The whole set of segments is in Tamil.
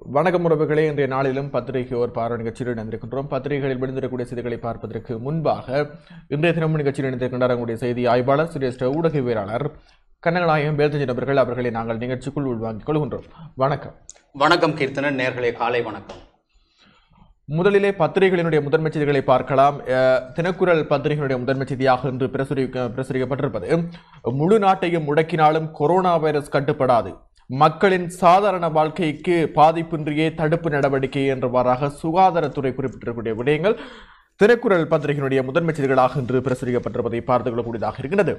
வணக்கம் உறவுகளே இன்றைய நாளிலும் பத்திரிகை ஒரு பார்வை நிகழ்ச்சியில் இணைந்திருக்கின்றோம் பத்திரிகைகளில் விழுந்திருக்கக்கூடிய செய்திகளை பார்ப்பதற்கு முன்பாக இன்றைய தினமும் நிகழ்ச்சியில் இணைந்திருக்கின்றார் நம்முடைய செய்தி ஆய்வாளர் சிரேஷ்ட ஊடகவியலாளர் கனகநாயகம் வேல்தஞ்சி நபர்கள் அவர்களை நாங்கள் நிகழ்ச்சிக்குள் உள்வாங்கிக் கொள்கின்றோம் வணக்கம் வணக்கம் கீர்த்தனன் நேர்களே காலை வணக்கம் முதலிலே பத்திரிகைகளினுடைய முதன்மை செய்திகளை பார்க்கலாம் அஹ், தினக்குரல் பத்திரிகையினுடைய முதன்மை செய்தியாக இன்று பிரசுரிக்க பிரசுரிக்கப்பட்டிருப்பது முழு நாட்டையும் முடக்கினாலும் கொரோனா வைரஸ் கட்டுப்படாது மக்களின் சாதாரண வாழ்க்கைக்கு பாதிப்பின்றியே தடுப்பு நடவடிக்கை என்றவாறாக சுகாதாரத்துறை குறிப்பிட்டிருக்கக்கூடிய விடயங்கள் தினக்குரல் பத்திரிகையினுடைய முதன்மை செய்திகளாக இன்று பிரசுரிக்கப்பட்டிருப்பதை பார்த்துக் கொள்ளக்கூடியதாக இருக்கிறது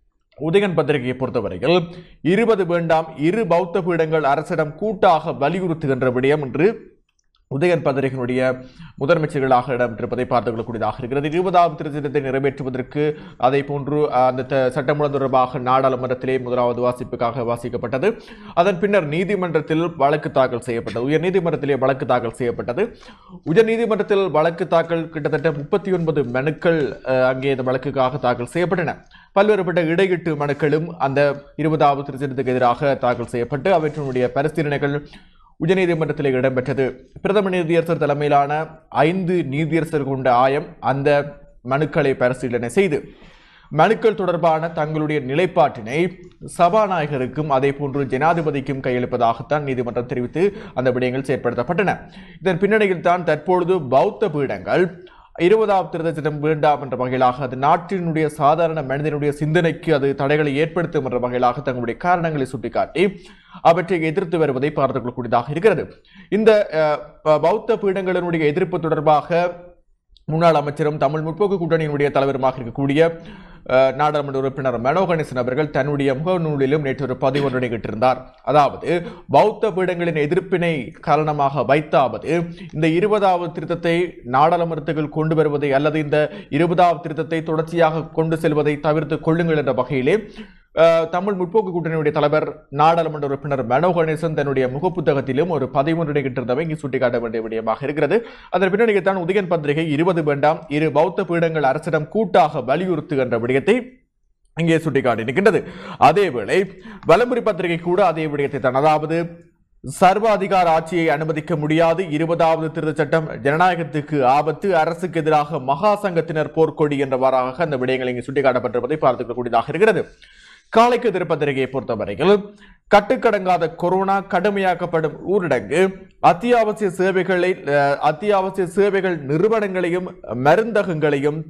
உதயன் பத்திரிகையை பொறுத்தவரையில் இருபது வேண்டாம் இரு பௌத்த பீடங்கள் அரசிடம் கூட்டாக வலியுறுத்துகின்ற விடயம் என்று உதயன் பத்திரிகையினுடைய முதன்மைச்சர்களாக இடம்பெற்றிருப்பதை பார்த்துக் கொள்ளக்கூடியதாக இருக்கிறது இருபதாவது திருத்தத்தை நிறைவேற்றுவதற்கு அதை போன்று அஹ், அந்த த- சட்டமூலம் தொடர்பாக நாடாளுமன்றத்திலே முதலாவது வாசிப்புக்காக வாசிக்கப்பட்டது அதன் பின்னர் நீதிமன்றத்தில் வழக்கு தாக்கல் செய்யப்பட்டது உயர் நீதிமன்றத்திலே வழக்கு தாக்கல் செய்யப்பட்டது உயர் நீதிமன்றத்தில் வழக்கு தாக்கல் கிட்டத்தட்ட முப்பத்தி ஒன்பது மனுக்கள் அஹ், அங்கே இந்த வழக்குக்காக தாக்கல் செய்யப்பட்டன பல்வேறுபட்ட இடையீட்டு மனுக்களும் அந்த இருபதாவது திருத்தத்துக்கு எதிராக தாக்கல் செய்யப்பட்டு அவற்றினுடைய பரிசீலனைகள் உயர்நீதிமன்றத்தில் இடம்பெற்றது பிரதம நீதியரசர் தலைமையிலான ஐந்து நீதியரசர்கள் கொண்ட ஆயம் அந்த மனுக்களை பரிசீலனை செய்து மனுக்கள் தொடர்பான தங்களுடைய நிலைப்பாட்டினை சபாநாயகருக்கும் அதே போன்று ஜனாதிபதிக்கும் கையளிப்பதாகத்தான் நீதிமன்றம் தெரிவித்து அந்த விடயங்கள் செயற்படுத்தப்பட்டன இதன் பின்னணியில் தான் தற்பொழுது பௌத்த பீடங்கள் இருபதாம் திருத்த சட்டம் வேண்டாம் என்ற வகையிலாக அது நாட்டினுடைய சாதாரண மனிதனுடைய சிந்தனைக்கு அது தடைகளை ஏற்படுத்தும் என்ற வகையிலாக தங்களுடைய காரணங்களை சுட்டிக்காட்டி அவற்றை எதிர்த்து வருவதை பார்த்துக் கொள்ளக்கூடியதாக இருக்கிறது இந்த அஹ், ப- பௌத்த பீடங்களினுடைய எதிர்ப்பு தொடர்பாக முன்னாள் அமைச்சரும் தமிழ் முற்போக்கு கூட்டணியினுடைய தலைவருமாக இருக்கக்கூடிய அஹ், நாடாளுமன்ற உறுப்பினர் மனோ கணேசன் அவர்கள் தன்னுடைய முகநூலிலும் நேற்று ஒரு பதிவு ஒன்றை வெளியிட்டிருந்தார் அதாவது பௌத்த பீடங்களின் எதிர்ப்பினை காரணமாக வைத்தாவது இந்த இருபதாவது திருத்தத்தை நாடாளுமன்றத்துக்குள் கொண்டு வருவதை அல்லது இந்த இருபதாவது திருத்தத்தை தொடர்ச்சியாக கொண்டு செல்வதை தவிர்த்து கொள்ளுங்கள் என்ற வகையிலே அஹ், தமிழ் முற்போக்கு கூட்டணியுடைய தலைவர் நாடாளுமன்ற உறுப்பினர் மனோ கணேசன் தன்னுடைய முகப்புத்தகத்திலும் ஒரு பதிவு ஒன்றை இட்டிருந்தவை இங்கு சுட்டிக்காட்ட வேண்டிய விடயமாக இருக்கிறது அதன் பின்னணியில் தான் உதயன் பத்திரிகை இருபது வேண்டாம் இரு பௌத்த பீடங்கள் அரசிடம் கூட்டாக வலியுறுத்துகின்ற விடயத்தை இங்கே சுட்டிக்காட்டி நிற்கின்றது அதேவேளை வலம்புரி பத்திரிகை கூட அதே விடயத்தை தான் அதாவது சர்வாதிகார ஆட்சியை அனுமதிக்க முடியாது இருபதாவது திருத்த சட்டம் ஜனநாயகத்துக்கு ஆபத்து அரசுக்கு எதிராக மகா சங்கத்தினர் போர்க்கொடி என்றவாறாக அந்த விடயங்கள் இங்கே சுட்டிக்காட்டப்பட்டிருப்பதை பார்த்துக்கக்கூடியதாக இருக்கிறது காலைக்கு திருப்பத்திரிகையை பொறுத்தவரையில் கட்டுக்கடங்காத கொரோனா கடுமையாக்கப்படும் ஊரடங்கு அத்தியாவசிய சேவைகளை அஹ், அத்தியாவசிய சேவைகள் நிறுவனங்களையும் மருந்தகங்களையும்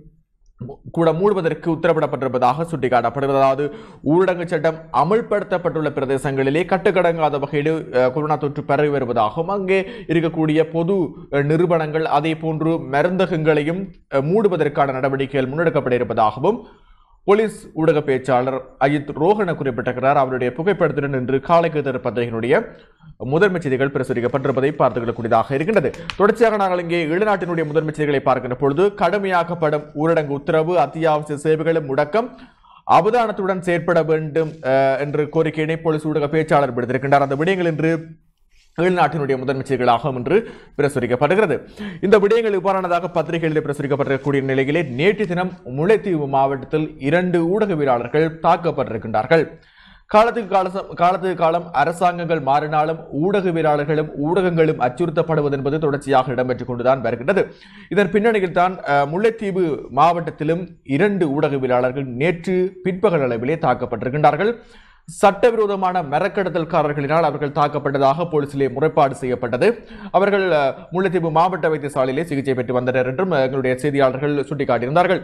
கூட மூடுவதற்கு உத்தரவிடப்பட்டிருப்பதாக சுட்டிக்காட்டப்படுகிறது அதாவது ஊரடங்கு சட்டம் அமல்படுத்தப்பட்டுள்ள பிரதேசங்களிலே கட்டுக்கடங்காத வகையில் அஹ், கொரோனா தொற்று பரவி வருவதாகவும் அங்கே இருக்கக்கூடிய பொது அஹ், நிறுவனங்கள் அதே போன்று மருந்தகங்களையும் அஹ், மூடுவதற்கான நடவடிக்கைகள் முன்னெடுக்கப்பட இருப்பதாகவும் போலீஸ் ஊடக பேச்சாளர் அஜித் ரோஹன குறிப்பிட்டிருக்கிறார் அவருடைய புகைப்படத்துடன் இன்று காலைக்கு தரு பத்திரிகையினுடைய முதன்மை செய்திகள் பிரசுரிக்கப்பட்டிருப்பதை பார்த்துக் கொள்ளக்கூடியதாக இருக்கின்றது தொடர்ச்சியாக நாங்கள் இங்கே ஈழநாட்டினுடைய முதன்மை செய்திகளை பார்க்கின்ற பொழுது கடுமையாக்கப்படும் ஊரடங்கு உத்தரவு அத்தியாவசிய சேவைகளும் முடக்கம் அவதானத்துடன் செயற்பட வேண்டும் அஹ், என்ற கோரிக்கையினை போலீஸ் ஊடக பேச்சாளர் விடுத்திருக்கின்றார் அந்த விடயங்கள் இன்று ஈழ்நாட்டினுடைய முதன்மை செய்திகளாகும் என்று பிரசுரிக்கப்படுகிறது இந்த விடயங்கள் இவ்வாறானதாக பத்திரிகைகளில் பிரசுரிக்கப்பட்டிருக்கக்கூடிய நிலையிலே நேற்று தினம் முல்லைத்தீவு மாவட்டத்தில் இரண்டு ஊடகவியலாளர்கள் தாக்கப்பட்டிருக்கின்றார்கள் காலத்துக்கு கால காலத்துக்கு காலம் அரசாங்கங்கள் மாறினாலும் ஊடகவியலாளர்களும் ஊடகங்களும் அச்சுறுத்தப்படுவது என்பது தொடர்ச்சியாக இடம்பெற்றுக் கொண்டுதான் வருகின்றது இதன் பின்னணியில் தான் அஹ், முல்லைத்தீவு மாவட்டத்திலும் இரண்டு ஊடகவியலாளர்கள் நேற்று பிற்பகல் அளவிலே தாக்கப்பட்டிருக்கின்றார்கள் சட்டவிரோதமான மரக்கடத்தல்காரர்களினால் அவர்கள் தாக்கப்பட்டதாக போலீசிலே முறைப்பாடு செய்யப்பட்டது அவர்கள் அஹ், முல்லைத்தீவு மாவட்ட வைத்தியசாலையிலே சிகிச்சை பெற்று வந்தனர் என்றும் அஹ், எங்களுடைய செய்தியாளர்கள் சுட்டிக்காட்டியிருந்தார்கள்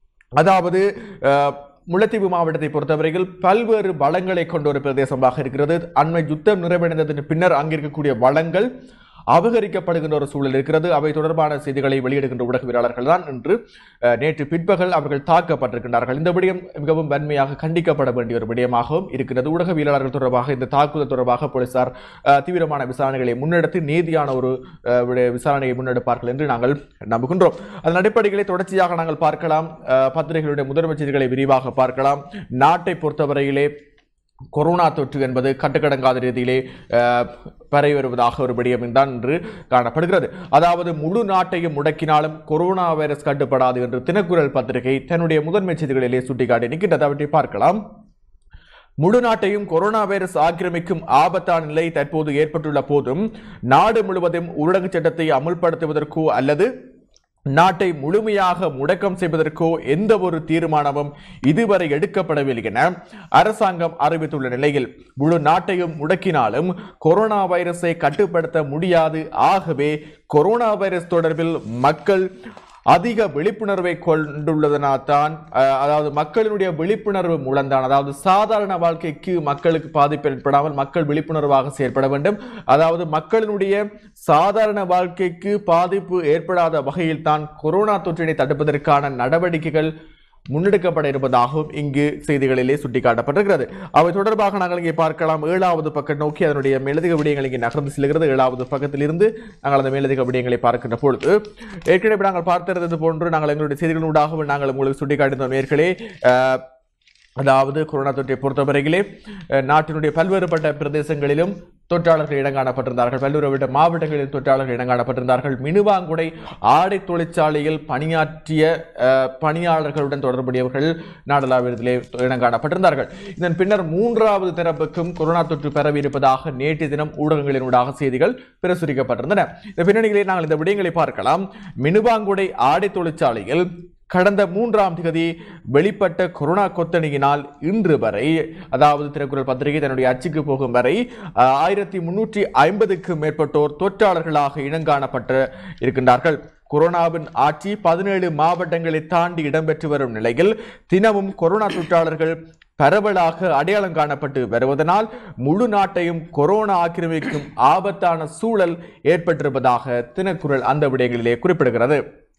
அதாவது அஹ், முல்லைத்தீவு மாவட்டத்தை பொறுத்தவரையில் பல்வேறு வளங்களை கொண்ட ஒரு பிரதேசமாக இருக்கிறது அண்மை யுத்தம் நிறைவடைந்ததன் பின்னர் அங்கிருக்கக்கூடிய வளங்கள் அபகரிக்கப்படுகின்ற ஒரு சூழல் இருக்கிறது அவை தொடர்பான செய்திகளை வெளியிடுகின்ற ஊடகவியலாளர்கள் தான் இன்று அஹ், நேற்று பிற்பகல் அவர்கள் தாக்கப்பட்டிருக்கின்றார்கள் இந்த விடயம் மிகவும் வன்மையாக கண்டிக்கப்பட வேண்டிய ஒரு விடயமாகவும் இருக்கிறது ஊடகவியலாளர்கள் தொடர்பாக இந்த தாக்குதல் தொடர்பாக போலீசார் அஹ், தீவிரமான விசாரணைகளை முன்னெடுத்து நீதியான ஒரு அஹ், விட- விசாரணையை முன்னெடுப்பார்கள் என்று நாங்கள் நம்புகின்றோம் அதன் அடிப்படையிலே தொடர்ச்சியாக நாங்கள் பார்க்கலாம் அஹ், பத்திரிகைகளுடைய முதன்மை செய்திகளை விரிவாக பார்க்கலாம் நாட்டை பொறுத்தவரையிலே கொரோனா தொற்று என்பது கட்டுக்கடங்காத ரீதியிலே அஹ், பரவி வருவதாக ஒரு விடயம் தான் இன்று காணப்படுகிறது அதாவது முழு நாட்டையும் முடக்கினாலும் கொரோனா வைரஸ் கட்டுப்படாது என்று தினக்குரல் பத்திரிகை தன்னுடைய முதன்மை செய்திகளிலே சுட்டிக்காட்டி நிற்கின்றது அவற்றை பார்க்கலாம் முழு நாட்டையும் கொரோனா வைரஸ் ஆக்கிரமிக்கும் ஆபத்தான நிலை தற்போது ஏற்பட்டுள்ள போதும் நாடு முழுவதும் ஊரடங்கு சட்டத்தை அமுல்படுத்துவதற்கோ அல்லது நாட்டை முழுமையாக முடக்கம் செய்வதற்கோ எந்த ஒரு தீர்மானமும் இதுவரை எடுக்கப்படவில்லை என அரசாங்கம் அறிவித்துள்ள நிலையில் முழு நாட்டையும் முடக்கினாலும் கொரோனா வைரஸை கட்டுப்படுத்த முடியாது ஆகவே கொரோனா வைரஸ் தொடர்பில் மக்கள் அதிக விழிப்புணர்வை கொண்டுள்ளதனால்தான் அஹ், அதாவது மக்களினுடைய விழிப்புணர்வு மூலம்தான் அதாவது சாதாரண வாழ்க்கைக்கு மக்களுக்கு பாதிப்பு ஏற்படாமல் மக்கள் விழிப்புணர்வாக செயற்பட வேண்டும் அதாவது மக்களினுடைய சாதாரண வாழ்க்கைக்கு பாதிப்பு ஏற்படாத வகையில் தான் கொரோனா தொற்றினை தடுப்பதற்கான நடவடிக்கைகள் முன்னெடுக்கப்பட இருப்பதாகவும் இங்கு செய்திகளிலே சுட்டிக்காட்டப்பட்டிருக்கிறது அவை தொடர்பாக நாங்கள் இங்கே பார்க்கலாம் ஏழாவது பக்கம் நோக்கி அதனுடைய மேலதிக விடயங்கள் இங்கே நகர்ந்து செல்கிறது ஏழாவது பக்கத்திலிருந்து நாங்கள் அந்த மேலதிக விடயங்களை பார்க்கின்ற பொழுது ஏற்கனவே நாங்கள் பார்த்திருந்தது போன்று நாங்கள் எங்களுடைய செய்திகளினூடாகவும் நாங்கள் உங்களுக்கு சுட்டிக்காட்டியிருந்தோம் நேர்களே அஹ், அதாவது கொரோனா தொற்றை பொறுத்தவரையிலே அஹ், நாட்டினுடைய பல்வேறுபட்ட பிரதேசங்களிலும் தொற்றாளர்கள் இடங்காணப்பட்டிருந்தார்கள் பல்வேறுபட்ட மாவட்டங்களில் தொற்றாளர்கள் இடங்காணப்பட்டிருந்தார்கள் மினுவாங்குடை ஆடை தொழிற்சாலையில் பணியாற்றிய அஹ், பணியாளர்களுடன் தொடர்புடையவர்கள் நாடளாவியத்திலே இடங்காணப்பட்டிருந்தார்கள் இதன் பின்னர் மூன்றாவது தரப்புக்கும் கொரோனா தொற்று பரவி இருப்பதாக நேற்று தினம் ஊடகங்களினூடாக செய்திகள் பிரசுரிக்கப்பட்டிருந்தன இந்த பின்னணியிலே நாங்கள் இந்த விடயங்களை பார்க்கலாம் மினுவாங்குடை ஆடை தொழிற்சாலையில் கடந்த மூன்றாம் தேதி வெளிப்பட்ட கொரோனா கொத்தணியினால் இன்று வரை அதாவது திருக்குறள் பத்திரிகை தன்னுடைய அச்சுக்கு போகும் வரை அஹ், ஆயிரத்தி முன்னூற்றி ஐம்பதுக்கும் மேற்பட்டோர் தொற்றாளர்களாக இனங்காணப்பட்டு இருக்கின்றார்கள் கொரோனாவின் ஆட்சி பதினேழு மாவட்டங்களை தாண்டி இடம்பெற்று வரும் நிலையில் தினமும் கொரோனா தொற்றாளர்கள் பரவலாக அடையாளம் காணப்பட்டு வருவதனால் முழு நாட்டையும் கொரோனா ஆக்கிரமிக்கும் ஆபத்தான சூழல் ஏற்பட்டிருப்பதாக தினக்குரல் அந்த விடயங்களிலே குறிப்பிடுகிறது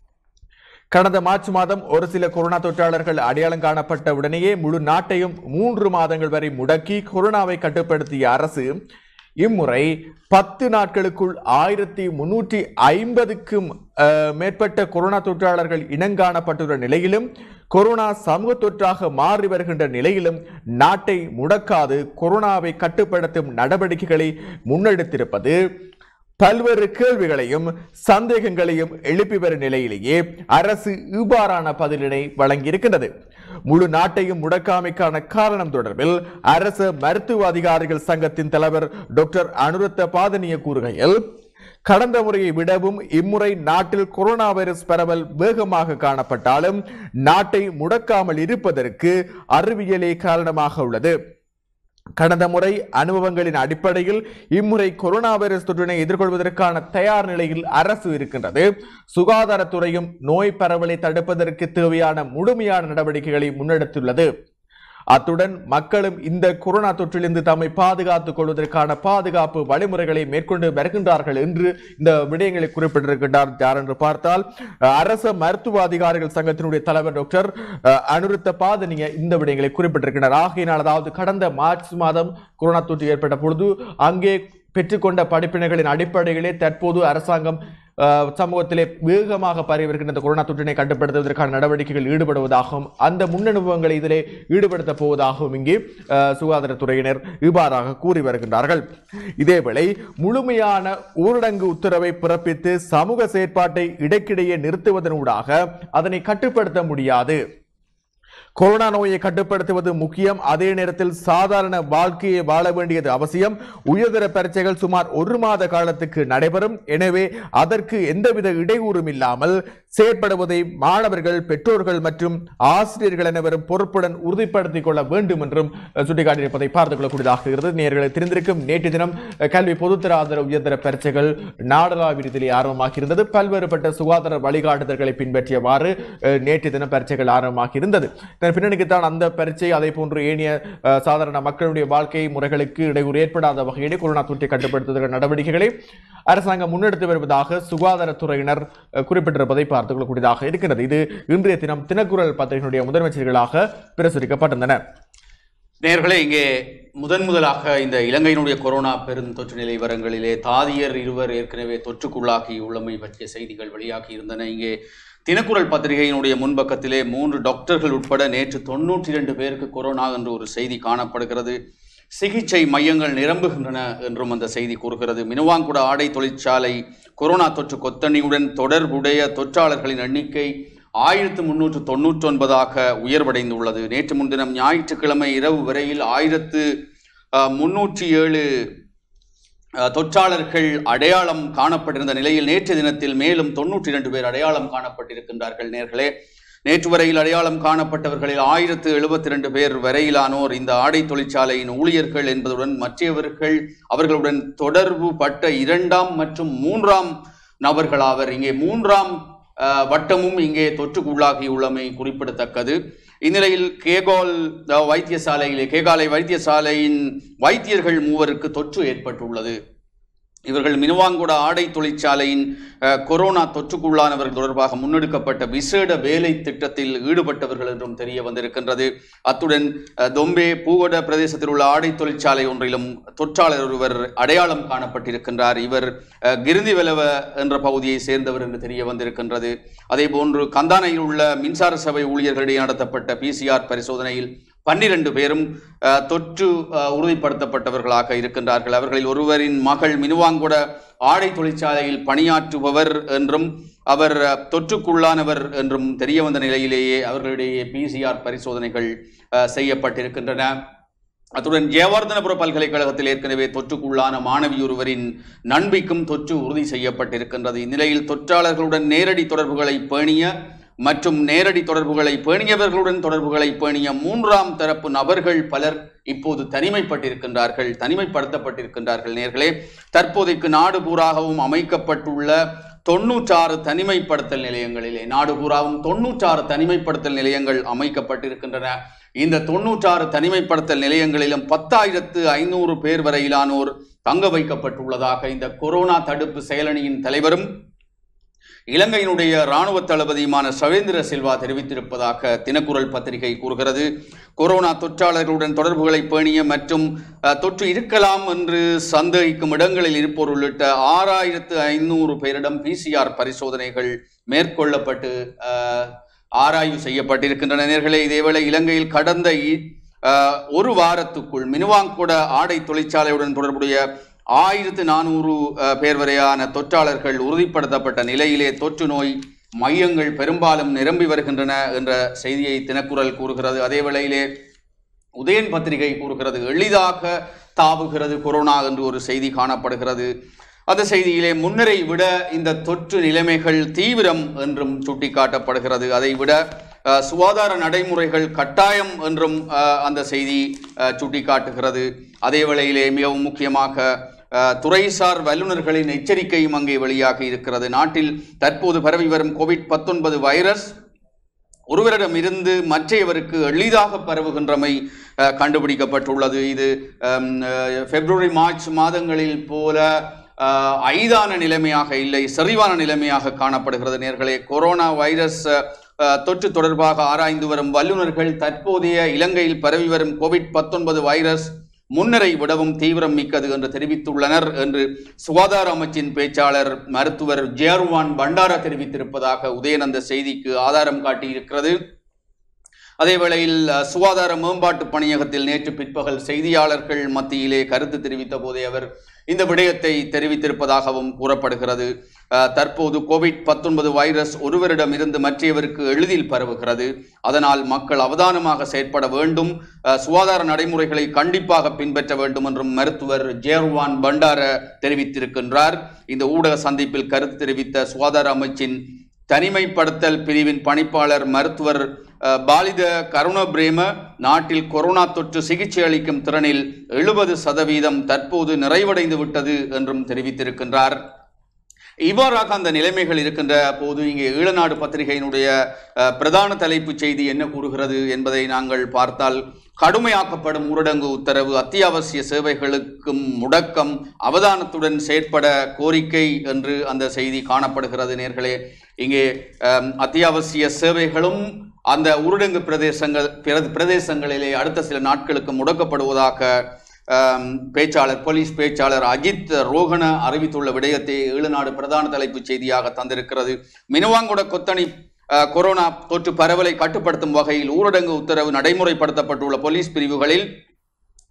கடந்த மார்ச் மாதம் ஒரு சில கொரோனா தொற்றாளர்கள் அடையாளம் காணப்பட்ட உடனேயே முழு நாட்டையும் மூன்று மாதங்கள் வரை முடக்கி கொரோனாவை கட்டுப்படுத்திய அரசு இம்முறை பத்து நாட்களுக்குள் ஆயிரத்தி முன்னூற்றி ஐம்பதுக்கும் மேற்பட்ட கொரோனா தொற்றாளர்கள் இனங்காணப்பட்டுள்ள நிலையிலும் கொரோனா சமூக தொற்றாக மாறி வருகின்ற நிலையிலும் நாட்டை முடக்காது கொரோனாவை கட்டுப்படுத்தும் நடவடிக்கைகளை முன்னெடுத்திருப்பது பல்வேறு கேள்விகளையும் சந்தேகங்களையும் எழுப்பி வரும் நிலையிலேயே அரசு இவ்வாறான பதிலினை வழங்கியிருக்கின்றது முழு நாட்டையும் முடக்காமைக்கான காரணம் தொடர்பில் அரசு மருத்துவ அதிகாரிகள் சங்கத்தின் தலைவர் டாக்டர் அனுரத்த பாதனிய கூறுகையில் கடந்த முறையை விடவும் இம்முறை நாட்டில் கொரோனா வைரஸ் பரவல் வேகமாக காணப்பட்டாலும் நாட்டை முடக்காமல் இருப்பதற்கு அறிவியலே காரணமாக உள்ளது கடந்த முறை அனுபவங்களின் அடிப்படையில் இம்முறை கொரோனா வைரஸ் தொற்றினை எதிர்கொள்வதற்கான தயார் நிலையில் அரசு இருக்கின்றது சுகாதாரத்துறையும் நோய் பரவலை தடுப்பதற்கு தேவையான முழுமையான நடவடிக்கைகளை முன்னெடுத்துள்ளது அத்துடன் மக்களும் இந்த கொரோனா தொற்றிலிருந்து தம்மை பாதுகாத்துக் கொள்வதற்கான பாதுகாப்பு வழிமுறைகளை மேற்கொண்டு வருகின்றார்கள் என்று இந்த விடயங்களை குறிப்பிட்டிருக்கின்றார் யார் என்று பார்த்தால் அஹ், அரச மருத்துவ அதிகாரிகள் சங்கத்தினுடைய தலைவர் டாக்டர் அஹ், அனுருத்த பாதனிய இந்த விடயங்களை குறிப்பிட்டிருக்கின்றார் ஆகையினால் அதாவது கடந்த மார்ச் மாதம் கொரோனா தொற்று ஏற்பட்ட பொழுது அங்கே பெற்றுக்கொண்ட படிப்பினைகளின் அடிப்படையிலே தற்போது அரசாங்கம் அஹ், சமூகத்திலே வேகமாக பரவி வருகின்ற இந்த கொரோனா தொற்றினை கட்டுப்படுத்துவதற்கான நடவடிக்கைகள் ஈடுபடுவதாகவும் அந்த முன்னனுபவங்களை இதிலே ஈடுபடுத்தப் போவதாகவும் இங்கே அஹ், சுகாதாரத்துறையினர் இவ்வாறாக கூறி வருகின்றார்கள் இதேவேளை முழுமையான ஊரடங்கு உத்தரவை பிறப்பித்து சமூக செயற்பாட்டை இடைக்கிடையே நிறுத்துவதனூடாக அதனை கட்டுப்படுத்த முடியாது கொரோனா நோயை கட்டுப்படுத்துவது முக்கியம் அதே நேரத்தில் சாதாரண வாழ்க்கையை வாழ வேண்டியது அவசியம் உயர்தர பரீட்சைகள் சுமார் ஒரு மாத காலத்துக்கு நடைபெறும் எனவே அதற்கு எந்தவித இடையூறும் இல்லாமல் செயற்படுவதை மாணவர்கள் பெற்றோர்கள் மற்றும் ஆசிரியர்கள் அனைவரும் பொறுப்புடன் உறுதிப்படுத்திக் கொள்ள வேண்டும் என்றும் அஹ், சுட்டிக்காட்டியிருப்பதை பார்த்துக் கொள்ளக்கூடியதாக இருக்கிறது நேர்களை தெரிந்திருக்கும் நேற்று தினம் அஹ், கல்வி பொதுத்தர ஆதரவு உயர்தர பரீட்சைகள் நாடளாவியத்திலே ஆரம்பமாகி இருந்தது பல்வேறுபட்ட சுகாதார வழிகாட்டுதல்களை பின்பற்றியவாறு அஹ், நேற்று தினம் பரீட்சைகள் ஆரம்பமாகி இருந்தது இதன் பின்னணிக்குத்தான் அந்த பரீட்சை அதே போன்று ஏனைய அஹ், சாதாரண மக்களுடைய வாழ்க்கை முறைகளுக்கு இடையூறு ஏற்படாத வகையிலே கொரோனா தொற்றை கட்டுப்படுத்துவதற்கான நடவடிக்கைகளை அரசாங்கம் முன்னெடுத்து வருவதாக சுகாதாரத்துறையினர் அஹ், குறிப்பிட்டிருப்பதை பார்த்துக் கொள்ளக்கூடியதாக இருக்கிறது இது இன்றைய தினம் தினக்குரல் பத்திரிகையினுடைய முதன்மை செய்திகளாக பிரசுரிக்கப்பட்டிருந்தன நேர்களே இங்கே முதன் முதலாக இந்த இலங்கையினுடைய கொரோனா பெருந்தொற்று நிலை விவரங்களிலே தாதியர் இருவர் ஏற்கனவே தொற்றுக்குள்ளாகி உள்ளமை பற்றிய செய்திகள் வெளியாகி இருந்தன இங்கே தினக்குரல் பத்திரிகையினுடைய முன்பக்கத்திலே மூன்று டாக்டர்கள் உட்பட நேற்று தொண்ணூற்றி இரண்டு பேருக்கு கொரோனா என்று ஒரு செய்தி காணப்படுகிறது சிகிச்சை மையங்கள் நிரம்புகின்றன என்றும் அந்த செய்தி கூறுகிறது மினுவாங்குட ஆடை தொழிற்சாலை கொரோனா தொற்று கொத்தணியுடன் தொடர்புடைய தொற்றாளர்களின் எண்ணிக்கை ஆயிரத்து முன்னூற்று தொண்ணூற்றி ஒன்பதாக உயர்வடைந்துள்ளது நேற்று முன்தினம் ஞாயிற்றுக்கிழமை இரவு வரையில் ஆயிரத்து அஹ், முன்னூற்றி ஏழு அஹ், தொற்றாளர்கள் அடையாளம் காணப்பட்டிருந்த நிலையில் நேற்று தினத்தில் மேலும் தொன்னூற்றி இரண்டு பேர் அடையாளம் காணப்பட்டிருக்கின்றார்கள் நேர்களே நேற்று வரையில் அடையாளம் காணப்பட்டவர்களில் ஆயிரத்து எழுபத்தி ரெண்டு பேர் வரையிலானோர் இந்த ஆடை தொழிற்சாலையின் ஊழியர்கள் என்பதுடன் மற்றவர்கள் அவர்களுடன் தொடர்பு பட்ட இரண்டாம் மற்றும் மூன்றாம் நபர்களாவர் இங்கே மூன்றாம் அஹ், வட்டமும் இங்கே தொற்றுக்குள்ளாகியுள்ளமை குறிப்பிடத்தக்கது இந்நிலையில் கேகால் அஹ், வைத்தியசாலையிலே கேகாலை வைத்தியசாலையின் வைத்தியர்கள் மூவருக்கு தொற்று ஏற்பட்டுள்ளது இவர்கள் மினுவாங்குட ஆடை தொழிற்சாலையின் அஹ், கொரோனா தொற்றுக்குள்ளானவர்கள் தொடர்பாக முன்னெடுக்கப்பட்ட விசேட வேலை திட்டத்தில் ஈடுபட்டவர்கள் என்றும் தெரிய வந்திருக்கின்றது அத்துடன் அஹ், தொம்பே பூவட பிரதேசத்தில் உள்ள ஆடை தொழிற்சாலை ஒன்றிலும் தொற்றாளர் ஒருவர் அடையாளம் காணப்பட்டிருக்கின்றார் இவர் அஹ், கிருந்திவெலவ என்ற பகுதியை சேர்ந்தவர் என்று தெரிய வந்திருக்கின்றது அதே போன்று கந்தானையில் உள்ள மின்சார சபை ஊழியர்களிடையே நடத்தப்பட்ட பிசிஆர் பரிசோதனையில் பன்னிரண்டு பேரும் அஹ், தொற்று அஹ், உறுதிப்படுத்தப்பட்டவர்களாக இருக்கின்றார்கள் அவர்களில் ஒருவரின் மகள் மினுவாங்குட ஆடை தொழிற்சாலையில் பணியாற்றுபவர் என்றும் அவர் அஹ், தொற்றுக்குள்ளானவர் என்றும் தெரிய வந்த நிலையிலேயே அவர்களிடையே பிசிஆர் பரிசோதனைகள் அஹ், செய்யப்பட்டிருக்கின்றன அத்துடன் ஜெயவர்தனபுர பல்கலைக்கழகத்தில் ஏற்கனவே தொற்றுக்குள்ளான மாணவி ஒருவரின் நண்பிக்கும் தொற்று உறுதி செய்யப்பட்டிருக்கின்றது இந்நிலையில் தொற்றாளர்களுடன் நேரடி தொடர்புகளை பேணிய மற்றும் நேரடி தொடர்புகளை பேணியவர்களுடன் தொடர்புகளை பேணிய மூன்றாம் தரப்பு நபர்கள் பலர் இப்போது தனிமைப்பட்டிருக்கின்றார்கள் தனிமைப்படுத்தப்பட்டிருக்கின்றார்கள் நேர்களே தற்போதைக்கு நாடு பூராகவும் அமைக்கப்பட்டுள்ள தொண்ணூற்றாறு தனிமைப்படுத்தல் நிலையங்களிலே நாடு பூராவும் தொண்ணூற்றாறு தனிமைப்படுத்தல் நிலையங்கள் அமைக்கப்பட்டிருக்கின்றன இந்த தொண்ணூற்றாறு தனிமைப்படுத்தல் நிலையங்களிலும் பத்தாயிரத்து ஐநூறு பேர் வரையிலானோர் தங்க வைக்கப்பட்டுள்ளதாக இந்த கொரோனா தடுப்பு செயலணியின் தலைவரும் இலங்கையினுடைய இராணுவ தளபதியுமான சவேந்திர சில்வா தெரிவித்திருப்பதாக தினக்குரல் பத்திரிகை கூறுகிறது கொரோனா தொற்றாளர்களுடன் தொடர்புகளை பேணிய மற்றும் அஹ், தொற்று இருக்கலாம் என்று சந்தேகிக்கும் இடங்களில் இருப்போர் உள்ளிட்ட ஆறாயிரத்து ஐநூறு பேரிடம் பிசிஆர் பரிசோதனைகள் மேற்கொள்ளப்பட்டு அஹ், ஆராய்வு செய்யப்பட்டிருக்கின்றன நேர்களே இதேவேளை இலங்கையில் கடந்த இ- அஹ், ஒரு வாரத்துக்குள் மினுவாங்கூட ஆடை தொழிற்சாலையுடன் தொடர்புடைய ஆயிரத்து நானூறு பேர் வரையான தொற்றாளர்கள் உறுதிப்படுத்தப்பட்ட நிலையிலே தொற்று நோய் மையங்கள் பெரும்பாலும் நிரம்பி வருகின்றன என்ற செய்தியை தினக்குரல் கூறுகிறது அதே வேளையிலே உதயன் பத்திரிகை கூறுகிறது எளிதாக தாவுகிறது கொரோனா என்று ஒரு செய்தி காணப்படுகிறது அந்த செய்தியிலே முன்னரை விட இந்த தொற்று நிலைமைகள் தீவிரம் என்றும் சுட்டிக்காட்டப்படுகிறது அதை விட அஹ், சுகாதார நடைமுறைகள் கட்டாயம் என்றும் அஹ், அந்த செய்தி அஹ், சுட்டிக்காட்டுகிறது அதே வேளையிலே மிகவும் முக்கியமாக அஹ், துறைசார் வல்லுநர்களின் எச்சரிக்கையும் அங்கே வெளியாகி இருக்கிறது நாட்டில் தற்போது பரவி வரும் கோவிட் பத்தொன்பது வைரஸ் ஒருவரிடம் இருந்து மற்றையவருக்கு எளிதாக பரவுகின்றமை அஹ், கண்டுபிடிக்கப்பட்டுள்ளது இது ஹம், அஹ், பிப்ரவரி மார்ச் மாதங்களில் போல அஹ், ஐதான நிலைமையாக இல்லை செறிவான நிலைமையாக காணப்படுகிறது நேர்களே கொரோனா வைரஸ் அஹ், தொற்று தொடர்பாக ஆராய்ந்து வரும் வல்லுநர்கள் தற்போதைய இலங்கையில் பரவி வரும் கோவிட் பத்தொன்பது வைரஸ் முன்னரை விடவும் தீவிரம் மிக்கது என்று தெரிவித்துள்ளனர் என்று சுகாதார அமைச்சின் பேச்சாளர் மருத்துவர் ஜேர்வான் பண்டாரா தெரிவித்திருப்பதாக உதயன் அந்த செய்திக்கு ஆதாரம் காட்டியிருக்கிறது அதே வேளையில் அஹ், சுகாதார மேம்பாட்டு பணியகத்தில் நேற்று பிற்பகல் செய்தியாளர்கள் மத்தியிலே கருத்து தெரிவித்த போதே அவர் இந்த விடயத்தை தெரிவித்திருப்பதாகவும் கூறப்படுகிறது அஹ், தற்போது கோவிட் பத்தொன்பது வைரஸ் ஒருவரிடமிருந்து மற்றவருக்கு எளிதில் பரவுகிறது அதனால் மக்கள் அவதானமாக செயற்பட வேண்டும் அஹ், சுகாதார நடைமுறைகளை கண்டிப்பாக பின்பற்ற வேண்டும் என்றும் மருத்துவர் ஜேர்வான் பண்டார தெரிவித்திருக்கின்றார் இந்த ஊடக சந்திப்பில் கருத்து தெரிவித்த சுகாதார அமைச்சின் தனிமைப்படுத்தல் பிரிவின் பணிப்பாளர் மருத்துவர் அஹ், பாலித கருணபிரேம நாட்டில் கொரோனா தொற்று சிகிச்சை அளிக்கும் திறனில் எழுபது சதவீதம் தற்போது நிறைவடைந்து விட்டது என்றும் தெரிவித்திருக்கின்றார் இவ்வாறாக அந்த நிலைமைகள் இருக்கின்ற போது இங்கே ஈழநாடு பத்திரிகையினுடைய அஹ், பிரதான தலைப்புச் செய்தி என்ன கூறுகிறது என்பதை நாங்கள் பார்த்தால் கடுமையாக்கப்படும் ஊரடங்கு உத்தரவு அத்தியாவசிய சேவைகளுக்கும் முடக்கம் அவதானத்துடன் செயற்பட கோரிக்கை என்று அந்த செய்தி காணப்படுகிறது நேர்களே இங்கே அம், அத்தியாவசிய சேவைகளும் அந்த ஊரடங்கு பிரதேசங்கள் பிர- பிரதேசங்களிலே அடுத்த சில நாட்களுக்கு முடக்கப்படுவதாக ஆம், பேச்சாளர் போலீஸ் பேச்சாளர் அஜித் ரோகன அறிவித்துள்ள விடயத்தை ஈழநாடு பிரதான தலைப்புச் செய்தியாக தந்திருக்கிறது மினுவாங்குட கொத்தணி அஹ், கொரோனா தொற்று பரவலை கட்டுப்படுத்தும் வகையில் ஊரடங்கு உத்தரவு நடைமுறைப்படுத்தப்பட்டுள்ள போலீஸ் பிரிவுகளில்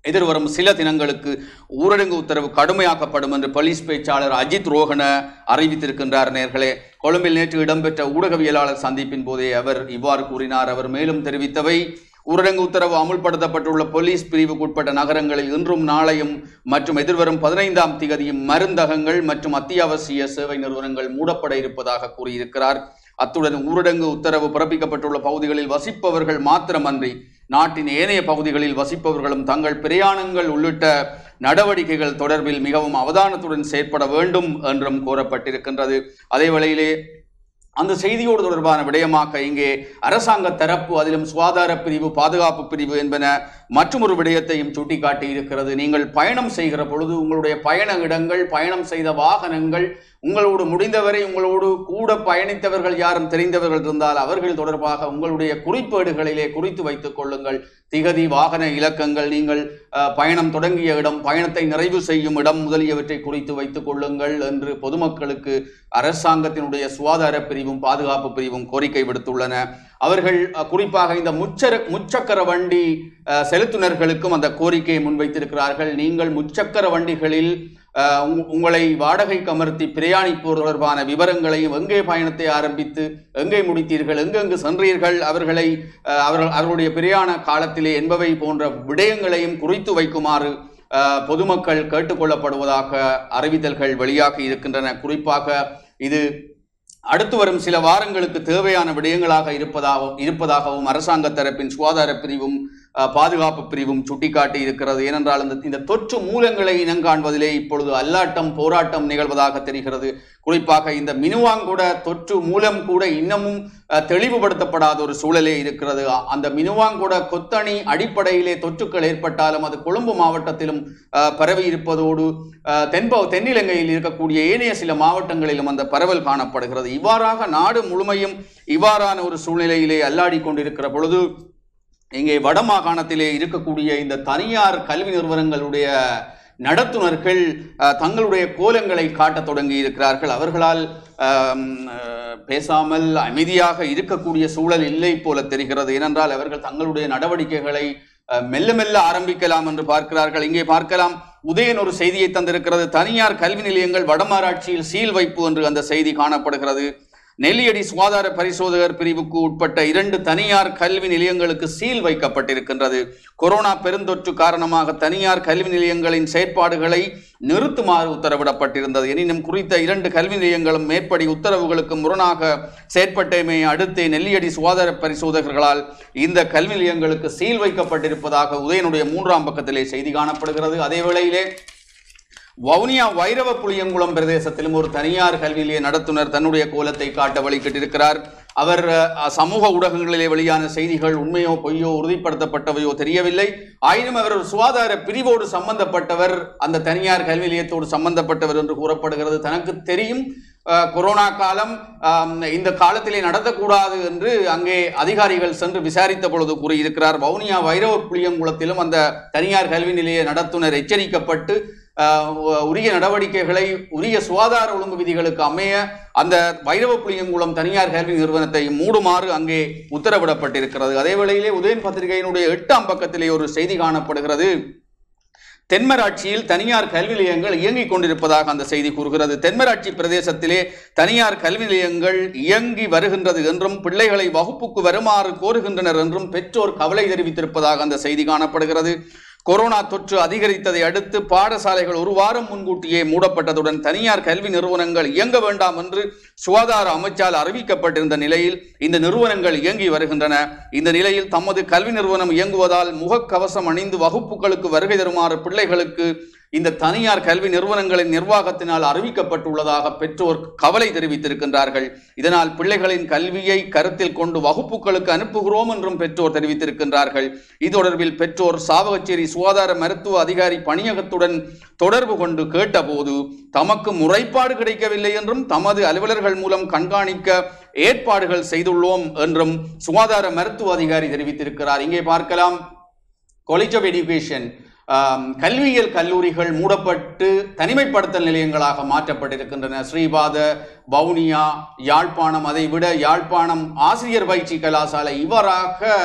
எதிர்வரும் சில தினங்களுக்கு ஊரடங்கு உத்தரவு கடுமையாக்கப்படும் என்று போலீஸ் பேச்சாளர் அஜித் ரோஹன அறிவித்திருக்கின்றார் நேர்களே கொழும்பில் நேற்று இடம்பெற்ற ஊடகவியலாளர் சந்திப்பின் போதே அவர் இவ்வாறு கூறினார் அவர் மேலும் தெரிவித்தவை ஊரடங்கு உத்தரவு அமுல்படுத்தப்பட்டுள்ள போலீஸ் பிரிவுக்குட்பட்ட நகரங்களில் இன்றும் நாளையும் மற்றும் எதிர்வரும் பதினைந்தாம் திகதியும் மருந்தகங்கள் மற்றும் அத்தியாவசிய சேவை நிறுவனங்கள் மூடப்பட இருப்பதாக கூறியிருக்கிறார் அத்துடன் ஊரடங்கு உத்தரவு பிறப்பிக்கப்பட்டுள்ள பகுதிகளில் வசிப்பவர்கள் மாத்திரமன்றி நாட்டின் ஏனைய பகுதிகளில் வசிப்பவர்களும் தங்கள் பிரயாணங்கள் உள்ளிட்ட நடவடிக்கைகள் தொடர்பில் மிகவும் அவதானத்துடன் செயற்பட வேண்டும் என்றும் கூறப்பட்டிருக்கின்றது அதே வேளையிலே அந்த செய்தியோடு தொடர்பான விடயமாக்க இங்கே அரசாங்க தரப்பு அதிலும் சுகாதார பிரிவு பாதுகாப்பு பிரிவு என்பன மற்றொரு விடயத்தையும் சுட்டிக்காட்டி இருக்கிறது நீங்கள் பயணம் செய்கிற பொழுது உங்களுடைய பயண இடங்கள் பயணம் செய்த வாகனங்கள் உங்களோடு முடிந்தவரை உங்களோடு கூட பயணித்தவர்கள் யாரும் தெரிந்தவர்கள் இருந்தால் அவர்கள் தொடர்பாக உங்களுடைய குறிப்பேடுகளிலே குறித்து வைத்துக் கொள்ளுங்கள் திகதி வாகன இலக்கங்கள் நீங்கள் அஹ், பயணம் தொடங்கிய இடம் பயணத்தை நிறைவு செய்யும் இடம் முதலியவற்றை குறித்து வைத்துக் கொள்ளுங்கள் என்று பொதுமக்களுக்கு அரசாங்கத்தினுடைய சுகாதார பிரிவும் பாதுகாப்பு பிரிவும் கோரிக்கை விடுத்துள்ளன அவர்கள் அஹ், குறிப்பாக இந்த முச்சர முச்சக்கர வண்டி அஹ், செலுத்துனர்களுக்கும் அந்த கோரிக்கையை முன்வைத்திருக்கிறார்கள் நீங்கள் முச்சக்கர வண்டிகளில் அஹ், உங்க- உங்களை வாடகைக்கு அமர்த்தி பிரயாணிப்போர் தொடர்பான விவரங்களையும் எங்கே பயணத்தை ஆரம்பித்து எங்கே முடித்தீர்கள் எங்கெங்கு சென்றீர்கள் அவர்களை அஹ், அவர்கள் அவர்களுடைய பிரயாண காலத்திலே என்பவை போன்ற விடயங்களையும் குறித்து வைக்குமாறு அஹ், பொதுமக்கள் கேட்டுக்கொள்ளப்படுவதாக அறிவித்தல்கள் வெளியாகி இருக்கின்றன குறிப்பாக இது அடுத்து வரும் சில வாரங்களுக்கு தேவையான விடயங்களாக இருப்பதாகவும் இருப்பதாகவும் அரசாங்க தரப்பின் சுகாதார பிரிவும் அஹ், பாதுகாப்பு பிரிவும் சுட்டிக்காட்டி இருக்கிறது ஏனென்றால் இந்த இந்த தொற்று மூலங்களை இனங்காண்பதிலே இப்பொழுது அல்லாட்டம் போராட்டம் நிகழ்வதாக தெரிகிறது குறிப்பாக இந்த மினுவாங்கூட தொற்று மூலம் கூட இன்னமும் அஹ், தெளிவுபடுத்தப்படாத ஒரு சூழலே இருக்கிறது அ- அந்த மினுவாங்கூட கொத்தணி அடிப்படையிலே தொற்றுக்கள் ஏற்பட்டாலும் அது கொழும்பு மாவட்டத்திலும் அஹ், பரவி இருப்பதோடு அஹ், தென்ப தென்னிலங்கையில் இருக்கக்கூடிய ஏனைய சில மாவட்டங்களிலும் அந்த பரவல் காணப்படுகிறது இவ்வாறாக நாடு முழுமையும் இவ்வாறான ஒரு சூழ்நிலையிலே அல்லாடி கொண்டிருக்கிற பொழுது இங்கே வடமாகாணத்திலே இருக்கக்கூடிய இந்த தனியார் கல்வி நிறுவனங்களுடைய நடத்துனர்கள் அஹ், தங்களுடைய கோலங்களை காட்டத் தொடங்கி இருக்கிறார்கள் அவர்களால் ஆம், அஹ், பேசாமல் அமைதியாக இருக்கக்கூடிய சூழல் இல்லை போல தெரிகிறது ஏனென்றால் அவர்கள் தங்களுடைய நடவடிக்கைகளை அஹ், மெல்ல மெல்ல ஆரம்பிக்கலாம் என்று பார்க்கிறார்கள் இங்கே பார்க்கலாம் உதயன் ஒரு செய்தியை தந்திருக்கிறது தனியார் கல்வி நிலையங்கள் வடமாராட்சியில் சீல் வைப்பு என்று அந்த செய்தி காணப்படுகிறது நெல்லியடி சுகாதார பரிசோதகர் பிரிவுக்கு உட்பட்ட இரண்டு தனியார் கல்வி நிலையங்களுக்கு சீல் வைக்கப்பட்டிருக்கின்றது கொரோனா பெருந்தொற்று காரணமாக தனியார் கல்வி நிலையங்களின் செயற்பாடுகளை நிறுத்துமாறு உத்தரவிடப்பட்டிருந்தது எனினும் குறித்த இரண்டு கல்வி நிலையங்களும் மேற்படி உத்தரவுகளுக்கு முரணாக செயற்பட்டமை அடுத்தே நெல்லியடி சுகாதார பரிசோதகர்களால் இந்த கல்வி நிலையங்களுக்கு சீல் வைக்கப்பட்டிருப்பதாக உதயனுடைய மூன்றாம் பக்கத்திலே செய்தி காணப்படுகிறது அதே வேளையிலே வவுனியா வைரவ புளியங்குளம் பிரதேசத்திலும் ஒரு தனியார் கல்வி நிலைய நடத்துனர் தன்னுடைய கோலத்தை காட்ட வழிகிட்டிருக்கிறார் அவர் அஹ், சமூக ஊடகங்களிலே வெளியான செய்திகள் உண்மையோ பொய்யோ உறுதிப்படுத்தப்பட்டவையோ தெரியவில்லை ஆயினும் அவர் ஒரு சுகாதார பிரிவோடு சம்பந்தப்பட்டவர் அந்த தனியார் கல்வி நிலையத்தோடு சம்பந்தப்பட்டவர் என்று கூறப்படுகிறது தனக்கு தெரியும் அஹ், கொரோனா காலம் ஆம், இந்த காலத்திலே நடத்தக்கூடாது என்று அங்கே அதிகாரிகள் சென்று விசாரித்த பொழுது கூறியிருக்கிறார் வவுனியா வைரவ புளியங்குளத்திலும் அந்த தனியார் கல்வி நிலைய நடத்துனர் எச்சரிக்கப்பட்டு ஆஹ் உ- உரிய நடவடிக்கைகளை உரிய சுகாதார ஒழுங்கு விதிகளுக்கு அமைய அந்த வைரவ புளியங்குளம் தனியார் கல்வி நிறுவனத்தை மூடுமாறு அங்கே உத்தரவிடப்பட்டிருக்கிறது அதே வேளையிலே உதயன் பத்திரிகையினுடைய எட்டாம் பக்கத்திலே ஒரு செய்தி காணப்படுகிறது தென்மராட்சியில் தனியார் கல்வி நிலையங்கள் இயங்கிக் கொண்டிருப்பதாக அந்த செய்தி கூறுகிறது தென்மராட்சி பிரதேசத்திலே தனியார் கல்வி நிலையங்கள் இயங்கி வருகின்றது என்றும் பிள்ளைகளை வகுப்புக்கு வருமாறு கோருகின்றனர் என்றும் பெற்றோர் கவலை தெரிவித்திருப்பதாக அந்த செய்தி காணப்படுகிறது கொரோனா தொற்று அதிகரித்ததை அடுத்து பாடசாலைகள் ஒரு வாரம் முன்கூட்டியே மூடப்பட்டதுடன் தனியார் கல்வி நிறுவனங்கள் இயங்க வேண்டாம் என்று சுகாதார அமைச்சால் அறிவிக்கப்பட்டிருந்த நிலையில் இந்த நிறுவனங்கள் இயங்கி வருகின்றன இந்த நிலையில் தமது கல்வி நிறுவனம் இயங்குவதால் முகக்கவசம் அணிந்து வகுப்புகளுக்கு வருகை தருமாறு பிள்ளைகளுக்கு இந்த தனியார் கல்வி நிறுவனங்களின் நிர்வாகத்தினால் அறிவிக்கப்பட்டுள்ளதாக பெற்றோர் கவலை தெரிவித்திருக்கின்றார்கள் இதனால் பிள்ளைகளின் கல்வியை கருத்தில் கொண்டு வகுப்புகளுக்கு அனுப்புகிறோம் என்றும் பெற்றோர் தெரிவித்திருக்கின்றார்கள் இது தொடர்பில் பெற்றோர் சாவகச்சேரி சுகாதார மருத்துவ அதிகாரி பணியகத்துடன் தொடர்பு கொண்டு கேட்டபோது தமக்கு முறைப்பாடு கிடைக்கவில்லை என்றும் தமது அலுவலர்கள் மூலம் கண்காணிக்க ஏற்பாடுகள் செய்துள்ளோம் என்றும் சுகாதார மருத்துவ அதிகாரி தெரிவித்திருக்கிறார் இங்கே பார்க்கலாம் காலேஜ் ஆஃப் எஜுகேஷன் கல்வியியல் கல்லூரிகள் மூடப்பட்டு தனிமைப்படுத்தல் நிலையங்களாக மாற்றப்பட்டிருக்கின்றன ஸ்ரீபாத வவுனியா யாழ்ப்பாணம் அதை விட யாழ்ப்பாணம் ஆசிரியர் பயிற்சி கலாசாலை இவ்வாறாக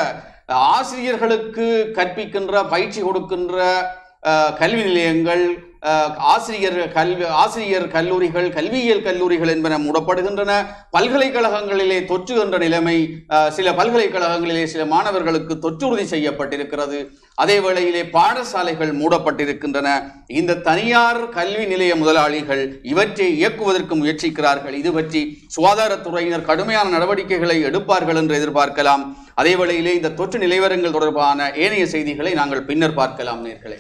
ஆசிரியர்களுக்கு கற்பிக்கின்ற பயிற்சி கொடுக்கின்ற அஹ், கல்வி நிலையங்கள் அஹ், ஆசிரியர் கல்வி ஆசிரியர் கல்லூரிகள் கல்வியியல் கல்லூரிகள் என்பன மூடப்படுகின்றன பல்கலைக்கழகங்களிலே தொற்று என்ற நிலைமை அஹ், சில பல்கலைக்கழகங்களிலே சில மாணவர்களுக்கு தொற்றுறுதி செய்யப்பட்டிருக்கிறது அதே வேளையிலே பாடசாலைகள் மூடப்பட்டிருக்கின்றன இந்த தனியார் கல்வி நிலைய முதலாளிகள் இவற்றை இயக்குவதற்கு முயற்சிக்கிறார்கள் இது பற்றி சுகாதாரத்துறையினர் கடுமையான நடவடிக்கைகளை எடுப்பார்கள் என்று எதிர்பார்க்கலாம் அதே வேளையிலே இந்த தொற்று நிலைவரங்கள் தொடர்பான ஏனைய செய்திகளை நாங்கள் பின்னர் பார்க்கலாம் நேர்களே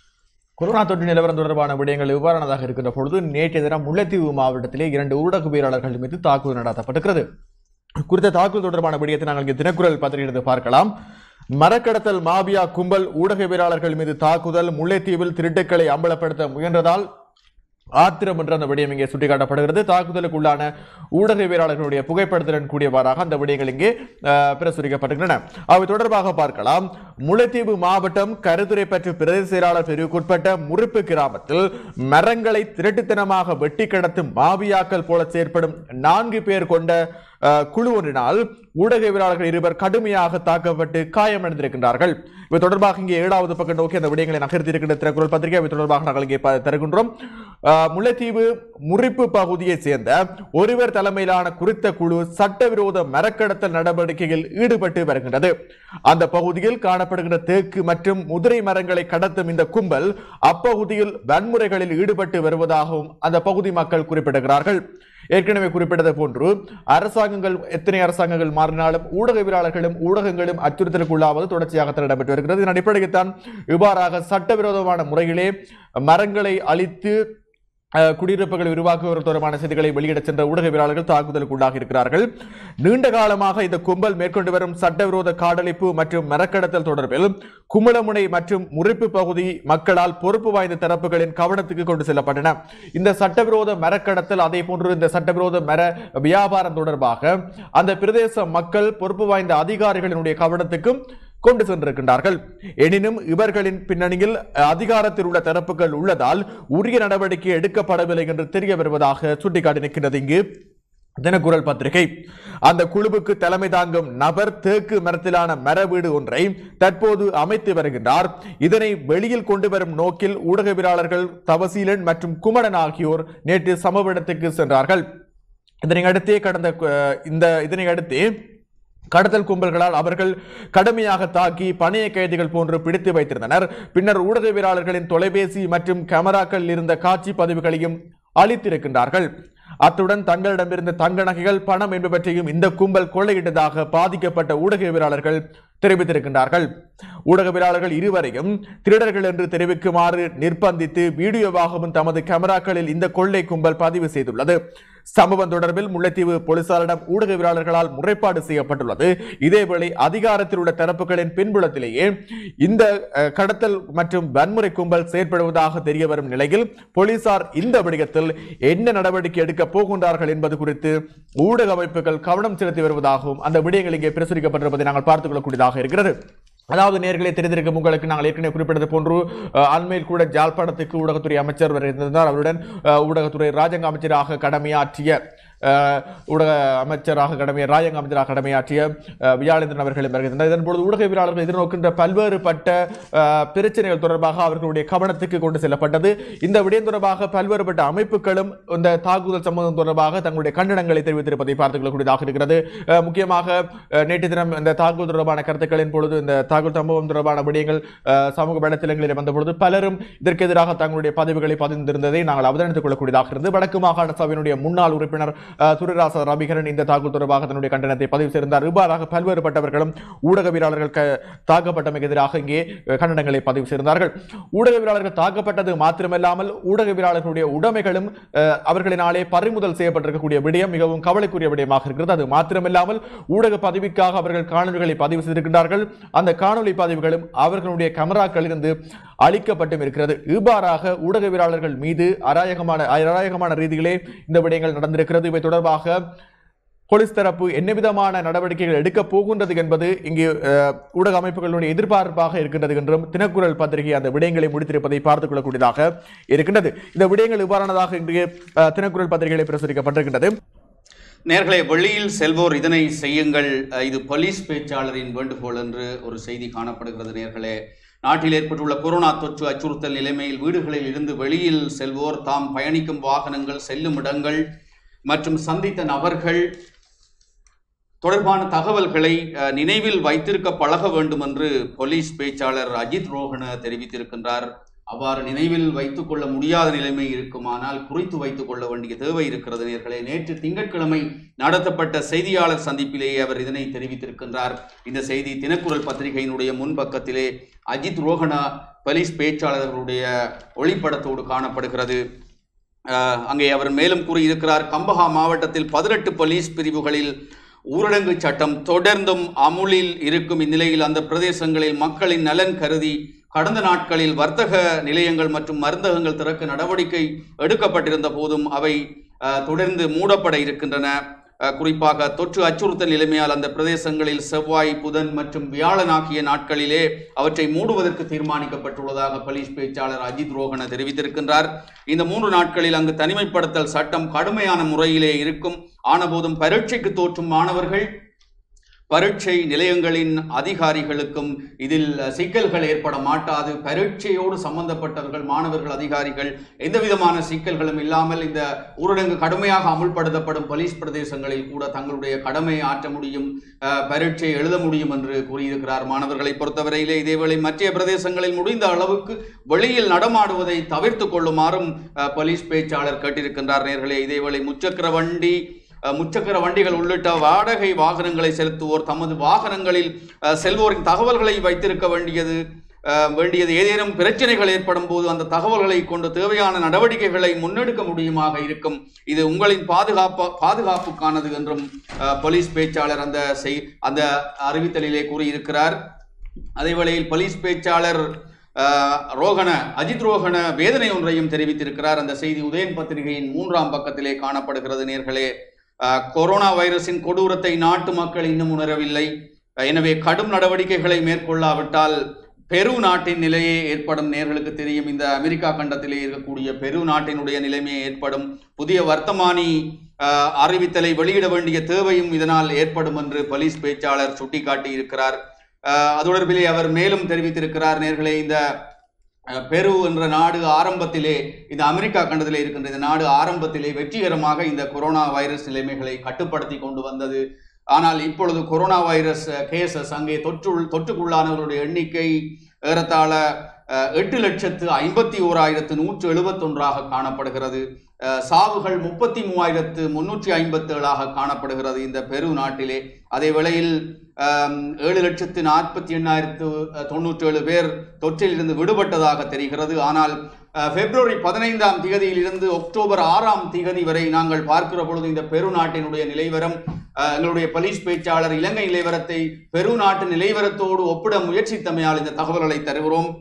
கொரோனா தொற்று நிலவரம் தொடர்பான விடயங்கள் இவ்வாறானதாக இருக்கின்ற பொழுது நேற்றைய தினம் முல்லைத்தீவு மாவட்டத்திலே இரண்டு ஊடகவியலாளர்கள் மீது தாக்குதல் நடத்தப்பட்டிருக்கிறது குறித்த தாக்குதல் தொடர்பான விடயத்தை நாங்கள் இங்கே தினக்குரல் பத்திரிகையிலிருந்து பார்க்கலாம் மரக்கடத்தல் மாபியா கும்பல் ஊடகவியலாளர்கள் மீது தாக்குதல் முல்லைத்தீவில் திருட்டுக்களை அம்பலப்படுத்த முயன்றதால் ஆத்திரம் என்ற அந்த விடயம் இங்கே சுட்டிக்காட்டப்படுகிறது தாக்குதலுக்குள்ளான ஊடகவியலாளர்களுடைய புகைப்படத்துடன் கூடியவாறாக அந்த விடயங்கள் இங்கே அஹ், பிரசுரிக்கப்பட்டிருக்கின்றன அவை தொடர்பாக பார்க்கலாம் முல்லைத்தீவு மாவட்டம் கருத்துறை பற்றி பிரதேச செயலாளர் பிரிவுக்குட்பட்ட முறிப்பு கிராமத்தில் மரங்களை திருட்டுத்தனமாக வெட்டி கடத்தும் மாவியாக்கள் போல செயற்படும் நான்கு பேர் கொண்ட அஹ், குழு ஒன்றினால் ஊடகவியலாளர்கள் இருவர் கடுமையாக தாக்கப்பட்டு காயமடைந்திருக்கின்றார்கள் இவை தொடர்பாக இங்கே ஏழாவது பக்கம் நோக்கி அந்த விடயங்களை நகர்த்தி இருக்கின்ற திறக்குறள் பத்திரிகை அவை தொடர்பாக நாங்கள் இங்கே ப- தருகின்றோம் அஹ், முல்லைத்தீவு முறிப்பு பகுதியைச் சேர்ந்த ஒருவர் தலைமையிலான குறித்த குழு சட்டவிரோத மரக்கடத்தல் நடவடிக்கையில் ஈடுபட்டு வருகின்றது அந்த பகுதியில் காணப்படுகின்ற தேக்கு மற்றும் முதிரை மரங்களை கடத்தும் இந்த கும்பல் அப்பகுதியில் வன்முறைகளில் ஈடுபட்டு வருவதாகவும் அந்த பகுதி மக்கள் குறிப்பிடுகிறார்கள் ஏற்கனவே குறிப்பிட்டது போன்று அரசாங்கங்கள் எத்தனை அரசாங்கங்கள் மாறினாலும் ஊடகவியலாளர்களும் ஊடகங்களும் அச்சுறுத்தலுக்குள்ளாவது தொடர்ச்சியாக இடம்பெற்று வருகிறது இதன் அடிப்படையில் தான் இவ்வாறாக சட்டவிரோதமான முறையிலே மரங்களை அழித்து அஹ், குடியிருப்புகளை உருவாக்குவது தொடர்பான செய்திகளை வெளியிடச் சென்ற ஊடகவியலாளர்கள் தாக்குதலுக்கு உள்ளாகி இருக்கிறார்கள் நீண்ட காலமாக இந்த கும்பல் மேற்கொண்டு வரும் சட்டவிரோத காடழிப்பு மற்றும் மரக்கடத்தல் தொடர்பில் கும்பலமுனை மற்றும் முறிப்பு பகுதி மக்களால் பொறுப்பு வாய்ந்த தரப்புகளின் கவனத்துக்கு கொண்டு செல்லப்பட்டன இந்த சட்டவிரோத மரக்கடத்தல் அதே போன்று இந்த சட்டவிரோத மர வியாபாரம் தொடர்பாக அந்த பிரதேச மக்கள் பொறுப்பு வாய்ந்த அதிகாரிகளினுடைய கவனத்துக்கும் கொண்டு சென்றிருக்கின்றார்கள் எனினும் இவர்களின் பின்னணியில் அதிகாரத்தில் உள்ள தரப்புகள் உள்ளதால் உரிய நடவடிக்கை எடுக்கப்படவில்லை என்று தெரிய வருவதாக சுட்டிக்காட்டி நிற்கின்றது இங்கு தினக்குரல் பத்திரிகை அந்த குழுவுக்கு தலைமை தாங்கும் நபர் தேக்கு மரத்திலான மர வீடு ஒன்றை தற்போது அமைத்து வருகின்றார் இதனை வெளியில் கொண்டு வரும் நோக்கில் ஊடகவியலாளர்கள் தவசீலன் மற்றும் குமரன் ஆகியோர் நேற்று சம்பவ இடத்துக்கு சென்றார்கள் இதனை அடுத்தே கடந்த அஹ், இந்த இதனை அடுத்தே கடத்தல் கும்பல்களால் அவர்கள் கடுமையாக தாக்கி பணைய கைதிகள் போன்று பிடித்து வைத்திருந்தனர் பின்னர் ஊடகவியலாளர்களின் தொலைபேசி மற்றும் கேமராக்கள் இருந்த காட்சி பதிவுகளையும் அளித்திருக்கின்றார்கள் அத்துடன் தங்களிடமிருந்த தங்க நகைகள் பணம் என்பவற்றையும் இந்த கும்பல் கொள்ளையிட்டதாக பாதிக்கப்பட்ட ஊடகவியலாளர்கள் தெரிவித்திருக்கின்றார்கள் ஊடகவியலாளர்கள் இருவரையும் திருடர்கள் என்று தெரிவிக்குமாறு நிர்பந்தித்து வீடியோவாகவும் தமது கேமராக்களில் இந்த கொள்ளை கும்பல் பதிவு செய்துள்ளது சம்பவம் தொடர்பில் முல்லைத்தீவு போலீசாரிடம் ஊடகவியலாளர்களால் முறைப்பாடு செய்யப்பட்டுள்ளது இதேவேளை அதிகாரத்தில் உள்ள தரப்புகளின் பின்புலத்திலேயே இந்த அஹ், கடத்தல் மற்றும் வன்முறை கும்பல் செயற்படுவதாக தெரிய வரும் நிலையில் போலீசார் இந்த விடயத்தில் என்ன நடவடிக்கை எடுக்கப் போகின்றார்கள் என்பது குறித்து ஊடக அமைப்புகள் கவனம் செலுத்தி வருவதாகவும் அந்த விடயங்கள் இங்கே பிரசுரிக்கப்பட்டிருப்பதை நாங்கள் பார்த்துக் கொள்ளக்கூடியதாக இருக்கிறது அதாவது நேர்களே தெரிந்திருக்கும் உங்களுக்கு நாங்கள் ஏற்கனவே குறிப்பிட்டது போன்று அஹ், அண்மையில் கூட ஜாழ்ப்பாணத்துக்கு ஊடகத்துறை அமைச்சர் வர இருந்திருந்தார் அவருடன் அஹ், ஊடகத்துறை ராஜாங்க அமைச்சராக கடமையாற்றிய அஹ், ஊடக அமைச்சராக கடமை ராஜாங்க அமைச்சராக கடமையாற்றிய அஹ், வியாழேந்திரன் அவர்களும் வருகின்றனர் இதன் பொழுது ஊடகவியலாளர்கள் எதிர்நோக்கின்ற பல்வேறுபட்ட அஹ், பிரச்சனைகள் தொடர்பாக அவர்களுடைய கவனத்துக்கு கொண்டு செல்லப்பட்டது இந்த விடயம் தொடர்பாக பல்வேறுபட்ட அமைப்புகளும் இந்த தாக்குதல் சம்பவம் தொடர்பாக தங்களுடைய கண்டனங்களை தெரிவித்திருப்பதை பார்த்துக் கொள்ளக்கூடியதாக இருக்கிறது அஹ், முக்கியமாக அஹ், நேற்று தினம் இந்த தாக்குதல் தொடர்பான கருத்துக்களின் பொழுது இந்த தாக்குதல் சம்பவம் தொடர்பான விடயங்கள் அஹ், சமூக வலைத்தளங்களில் வந்த பொழுது பலரும் இதற்கு எதிராக தங்களுடைய பதிவுகளை பதிந்திருந்ததை நாங்கள் அவதானித்துக் கொள்ளக்கூடியதாக இருந்தது வடக்கு மாகாண சபையினுடைய முன்னாள் உறுப்பினர் அஹ், துரைராச ரவிகரன் இந்த தாக்குதல் தொடர்பாக தன்னுடைய கண்டனத்தை பதிவு செய்திருந்தார் இவ்வாறாக பல்வேறுபட்டவர்களும் ஊடகவியலாளர்கள் க- தாக்கப்பட்டமைக்கு எதிராக இங்கே அஹ், கண்டனங்களை பதிவு செய்திருந்தார்கள் ஊடகவியலாளர்கள் தாக்கப்பட்டது மாத்திரமல்லாமல் ஊடகவியலாளர்களுடைய உடைமைகளும் அஹ், அவர்களினாலே பறிமுதல் செய்யப்பட்டிருக்கக்கூடிய விடயம் மிகவும் கவலைக்குரிய விடயமாக இருக்கிறது அது மாத்திரமில்லாமல் ஊடக பதிவுக்காக அவர்கள் காணொலிகளை பதிவு செய்திருக்கின்றார்கள் அந்த காணொளி பதிவுகளும் அவர்களுடைய கேமராக்களிலிருந்து அளிக்கப்பட்டும் இருக்கிறது இவ்வாறாக ஊடகவியலாளர்கள் மீது அராயகமான அராயகமான ரீதியிலே இந்த விடயங்கள் நடந்திருக்கிறது இவை தொடர்பாக போலீஸ் தரப்பு என்ன விதமான நடவடிக்கைகள் எடுக்கப் போகின்றது என்பது இங்கு அஹ், ஊடக அமைப்புகளுடைய எதிர்பார்ப்பாக இருக்கின்றது என்றும் தினக்குரல் பத்திரிகை அந்த விடயங்களை முடித்திருப்பதை பார்த்துக் கொள்ளக்கூடியதாக இருக்கின்றது இந்த விடயங்கள் இவ்வாறானதாக இன்று அஹ், தினக்குரல் பத்திரிகைகளை பிரசுரிக்கப்பட்டிருக்கின்றது நேர்களே வெளியில் செல்வோர் இதனை செய்யுங்கள் அஹ், இது போலீஸ் பேச்சாளரின் வேண்டுகோள் என்று ஒரு செய்தி காணப்படுகிறது நேர்களே நாட்டில் ஏற்பட்டுள்ள கொரோனா தொற்று அச்சுறுத்தல் நிலைமையில் வீடுகளில் இருந்து வெளியில் செல்வோர் தாம் பயணிக்கும் வாகனங்கள் செல்லும் இடங்கள் மற்றும் சந்தித்த நபர்கள் தொடர்பான தகவல்களை அஹ், நினைவில் வைத்திருக்க பழக வேண்டும் என்று போலீஸ் பேச்சாளர் அஜித் ரோஹன தெரிவித்திருக்கின்றார் அவ்வாறு நினைவில் வைத்துக் கொள்ள முடியாத நிலைமை இருக்குமானால் குறித்து வைத்துக் கொள்ள வேண்டிய தேவை இருக்கிறது நேர்களே நேற்று திங்கட்கிழமை நடத்தப்பட்ட செய்தியாளர் சந்திப்பிலேயே அவர் இதனை தெரிவித்திருக்கின்றார் இந்த செய்தி தினக்குரல் பத்திரிகையினுடைய முன்பக்கத்திலே அஜித் ரோஹனா போலீஸ் பேச்சாளர்களுடைய ஒளிப்படத்தோடு காணப்படுகிறது அஹ், அங்கே அவர் மேலும் கூறியிருக்கிறார் கம்பஹா மாவட்டத்தில் பதினெட்டு போலீஸ் பிரிவுகளில் ஊரடங்கு சட்டம் தொடர்ந்தும் அமுலில் இருக்கும் இந்நிலையில் அந்த பிரதேசங்களில் மக்களின் நலன் கருதி கடந்த நாட்களில் வர்த்தக நிலையங்கள் மற்றும் மருந்தகங்கள் திறக்க நடவடிக்கை எடுக்கப்பட்டிருந்த போதும் அவை அஹ், தொடர்ந்து மூடப்பட இருக்கின்றன அஹ், குறிப்பாக தொற்று அச்சுறுத்தல் நிலைமையால் அந்த பிரதேசங்களில் செவ்வாய் புதன் மற்றும் வியாழன் ஆகிய நாட்களிலே அவற்றை மூடுவதற்கு தீர்மானிக்கப்பட்டுள்ளதாக போலீஸ் பேச்சாளர் அஜித் ரோஹன தெரிவித்திருக்கின்றார் இந்த மூன்று நாட்களில் அங்கு தனிமைப்படுத்தல் சட்டம் கடுமையான முறையிலே இருக்கும் ஆனபோதும் பரீட்சைக்கு தோற்றும் மாணவர்கள் பரீட்சை நிலையங்களின் அதிகாரிகளுக்கும் இதில் சிக்கல்கள் ஏற்பட மாட்டாது பரீட்சையோடு சம்பந்தப்பட்டவர்கள் மாணவர்கள் அதிகாரிகள் எந்த விதமான சிக்கல்களும் இல்லாமல் இந்த ஊரடங்கு கடுமையாக அமுல்படுத்தப்படும் போலீஸ் பிரதேசங்களில் கூட தங்களுடைய கடமையை ஆற்ற முடியும் அஹ், பரீட்சை எழுத முடியும் என்று கூறியிருக்கிறார் மாணவர்களை பொறுத்தவரையிலே இதேவேளை மற்ற பிரதேசங்களில் முடிந்த அளவுக்கு வெளியில் நடமாடுவதை தவிர்த்து கொள்ளுமாறும் அஹ், போலீஸ் பேச்சாளர் கேட்டிருக்கின்றார் நேர்களே இதேவேளை முச்சக்கர வண்டி அஹ், முச்சக்கர வண்டிகள் உள்ளிட்ட வாடகை வாகனங்களை செலுத்துவோர் தமது வாகனங்களில் அஹ், செல்வோரின் தகவல்களை வைத்திருக்க வேண்டியது அஹ், வேண்டியது ஏதேனும் பிரச்சனைகள் ஏற்படும் போது அந்த தகவல்களை கொண்டு தேவையான நடவடிக்கைகளை முன்னெடுக்க முடியுமாக இருக்கும் இது உங்களின் பாதுகாப்பு பாதுகாப்புக்கானது என்றும் அஹ், போலீஸ் பேச்சாளர் அந்த செய் அந்த அறிவித்தலிலே கூறியிருக்கிறார் அதே வேளையில் போலீஸ் பேச்சாளர் அஹ், ரோகண அஜித் ரோகண வேதனை ஒன்றையும் தெரிவித்திருக்கிறார் அந்த செய்தி உதயன் பத்திரிகையின் மூன்றாம் பக்கத்திலே காணப்படுகிறது நேர்களே அஹ், கொரோனா வைரஸின் கொடூரத்தை நாட்டு மக்கள் இன்னும் உணரவில்லை அஹ், எனவே கடும் நடவடிக்கைகளை மேற்கொள்ளாவிட்டால் பெரு நாட்டின் நிலையே ஏற்படும் நேர்களுக்கு தெரியும் இந்த அமெரிக்கா கண்டத்திலே இருக்கக்கூடிய பெரு நாட்டினுடைய நிலைமையே ஏற்படும் புதிய வர்த்தமானி அஹ், அறிவித்தலை வெளியிட வேண்டிய தேவையும் இதனால் ஏற்படும் என்று போலீஸ் பேச்சாளர் சுட்டிக்காட்டி இருக்கிறார் அஹ், அது தொடர்பிலே அவர் மேலும் தெரிவித்திருக்கிறார் நேர்களே இந்த அஹ், பெரு என்ற நாடு ஆரம்பத்திலே இந்த அமெரிக்கா கண்டத்திலே இருக்கின்ற இந்த நாடு ஆரம்பத்திலே வெற்றிகரமாக இந்த கொரோனா வைரஸ் நிலைமைகளை கட்டுப்படுத்தி கொண்டு வந்தது ஆனால் இப்பொழுது கொரோனா வைரஸ் கேசஸ் அங்கே தொற்று தொற்றுக்குள்ளானவர்களுடைய எண்ணிக்கை ஏறத்தாழ அஹ், எட்டு லட்சத்து ஐம்பத்தி ஓராயிரத்து நூற்று எழுபத்தொன்றாக காணப்படுகிறது அஹ், சாவுகள் முப்பத்தி மூவாயிரத்து முன்னூற்றி ஐம்பத்தி ஏழாக காணப்படுகிறது இந்த பெரு நாட்டிலே அதே வேளையில் ஆம், ஏழு லட்சத்து நாற்பத்தி எண்ணாயிரத்து தொண்ணூற்றி ஏழு பேர் தொற்றிலிருந்து விடுபட்டதாக தெரிகிறது ஆனால் அஹ், பிப்ரவரி பதினைந்தாம் திகதியிலிருந்து அக்டோபர் ஆறாம் திகதி வரை நாங்கள் பார்க்கிற பொழுது இந்த பெரு நாட்டினுடைய நிலைவரம் அஹ், எங்களுடைய போலீஸ் பேச்சாளர் இலங்கை நிலைவரத்தை பெரு நாட்டு நிலைவரத்தோடு ஒப்பிட முயற்சித்தமையால் இந்த தகவல்களை தருகிறோம்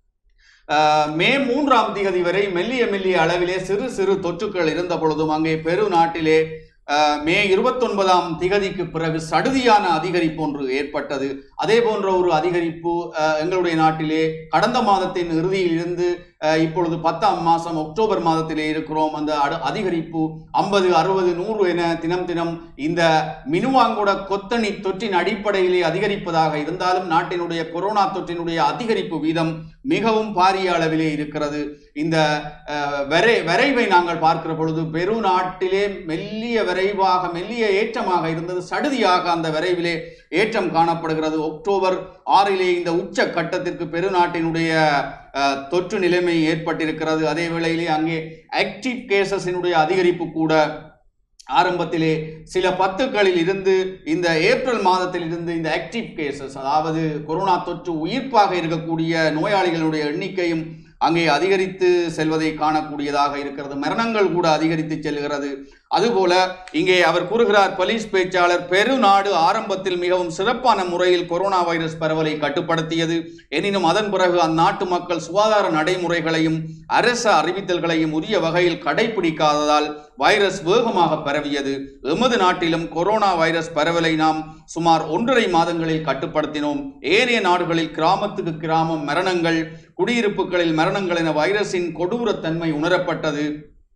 அஹ், மே மூன்றாம் திகதி வரை மெல்லிய மெல்லிய அளவிலே சிறு சிறு தொற்றுக்கள் இருந்த பொழுதும் அங்கே பெரு நாட்டிலே அஹ், மே இருபத்தொன்பதாம் திகதிக்கு பிறகு சடுதியான அதிகரிப்பு ஒன்று ஏற்பட்டது அதே போன்ற ஒரு அதிகரிப்பு அஹ், எங்களுடைய நாட்டிலே கடந்த மாதத்தின் இறுதியில் இருந்து அஹ், இப்பொழுது பத்தாம் மாதம் அக்டோபர் மாதத்திலே இருக்கிறோம் அந்த அடு- அதிகரிப்பு ஐம்பது அறுபது நூறு என தினம் தினம் இந்த மினுவாங்குட கொத்தணி தொற்றின் அடிப்படையிலே அதிகரிப்பதாக இருந்தாலும் நாட்டினுடைய கொரோனா தொற்றினுடைய அதிகரிப்பு வீதம் மிகவும் பாரிய அளவிலே இருக்கிறது இந்த அஹ், வரை வரைவை நாங்கள் பார்க்கிற பொழுது பெரு நாட்டிலே மெல்லிய விரைவாக மெல்லிய ஏற்றமாக இருந்தது சடுதியாக அந்த விரைவிலே ஏற்றம் காணப்படுகிறது அக்டோபர் ஆறிலே இந்த உச்ச கட்டத்திற்கு பெருநாட்டினுடைய அஹ், தொற்று நிலைமை ஏற்பட்டிருக்கிறது அதே வேளையிலே அங்கே ஆக்டிவ் கேசஸினுடைய அதிகரிப்பு கூட ஆரம்பத்திலே சில பத்துக்களில் இருந்து இந்த ஏப்ரல் மாதத்தில் இருந்து இந்த ஆக்டிவ் கேசஸ் அதாவது கொரோனா தொற்று உயிர்ப்பாக இருக்கக்கூடிய நோயாளிகளுடைய எண்ணிக்கையும் அங்கே அதிகரித்து செல்வதை காணக்கூடியதாக இருக்கிறது மரணங்கள் கூட அதிகரித்து செல்கிறது அதுபோல இங்கே அவர் கூறுகிறார் போலீஸ் பேச்சாளர் பெருநாடு ஆரம்பத்தில் மிகவும் சிறப்பான முறையில் கொரோனா வைரஸ் பரவலை கட்டுப்படுத்தியது எனினும் அதன் பிறகு அந்நாட்டு மக்கள் சுகாதார நடைமுறைகளையும் அரச அறிவித்தல்களையும் உரிய வகையில் கடைபிடிக்காததால் வைரஸ் வேகமாக பரவியது எமது நாட்டிலும் கொரோனா வைரஸ் பரவலை நாம் சுமார் ஒன்றரை மாதங்களில் கட்டுப்படுத்தினோம் ஏனைய நாடுகளில் கிராமத்துக்கு கிராமம் மரணங்கள் குடியிருப்புகளில் மரணங்கள் என வைரஸின் கொடூரத்தன்மை உணரப்பட்டது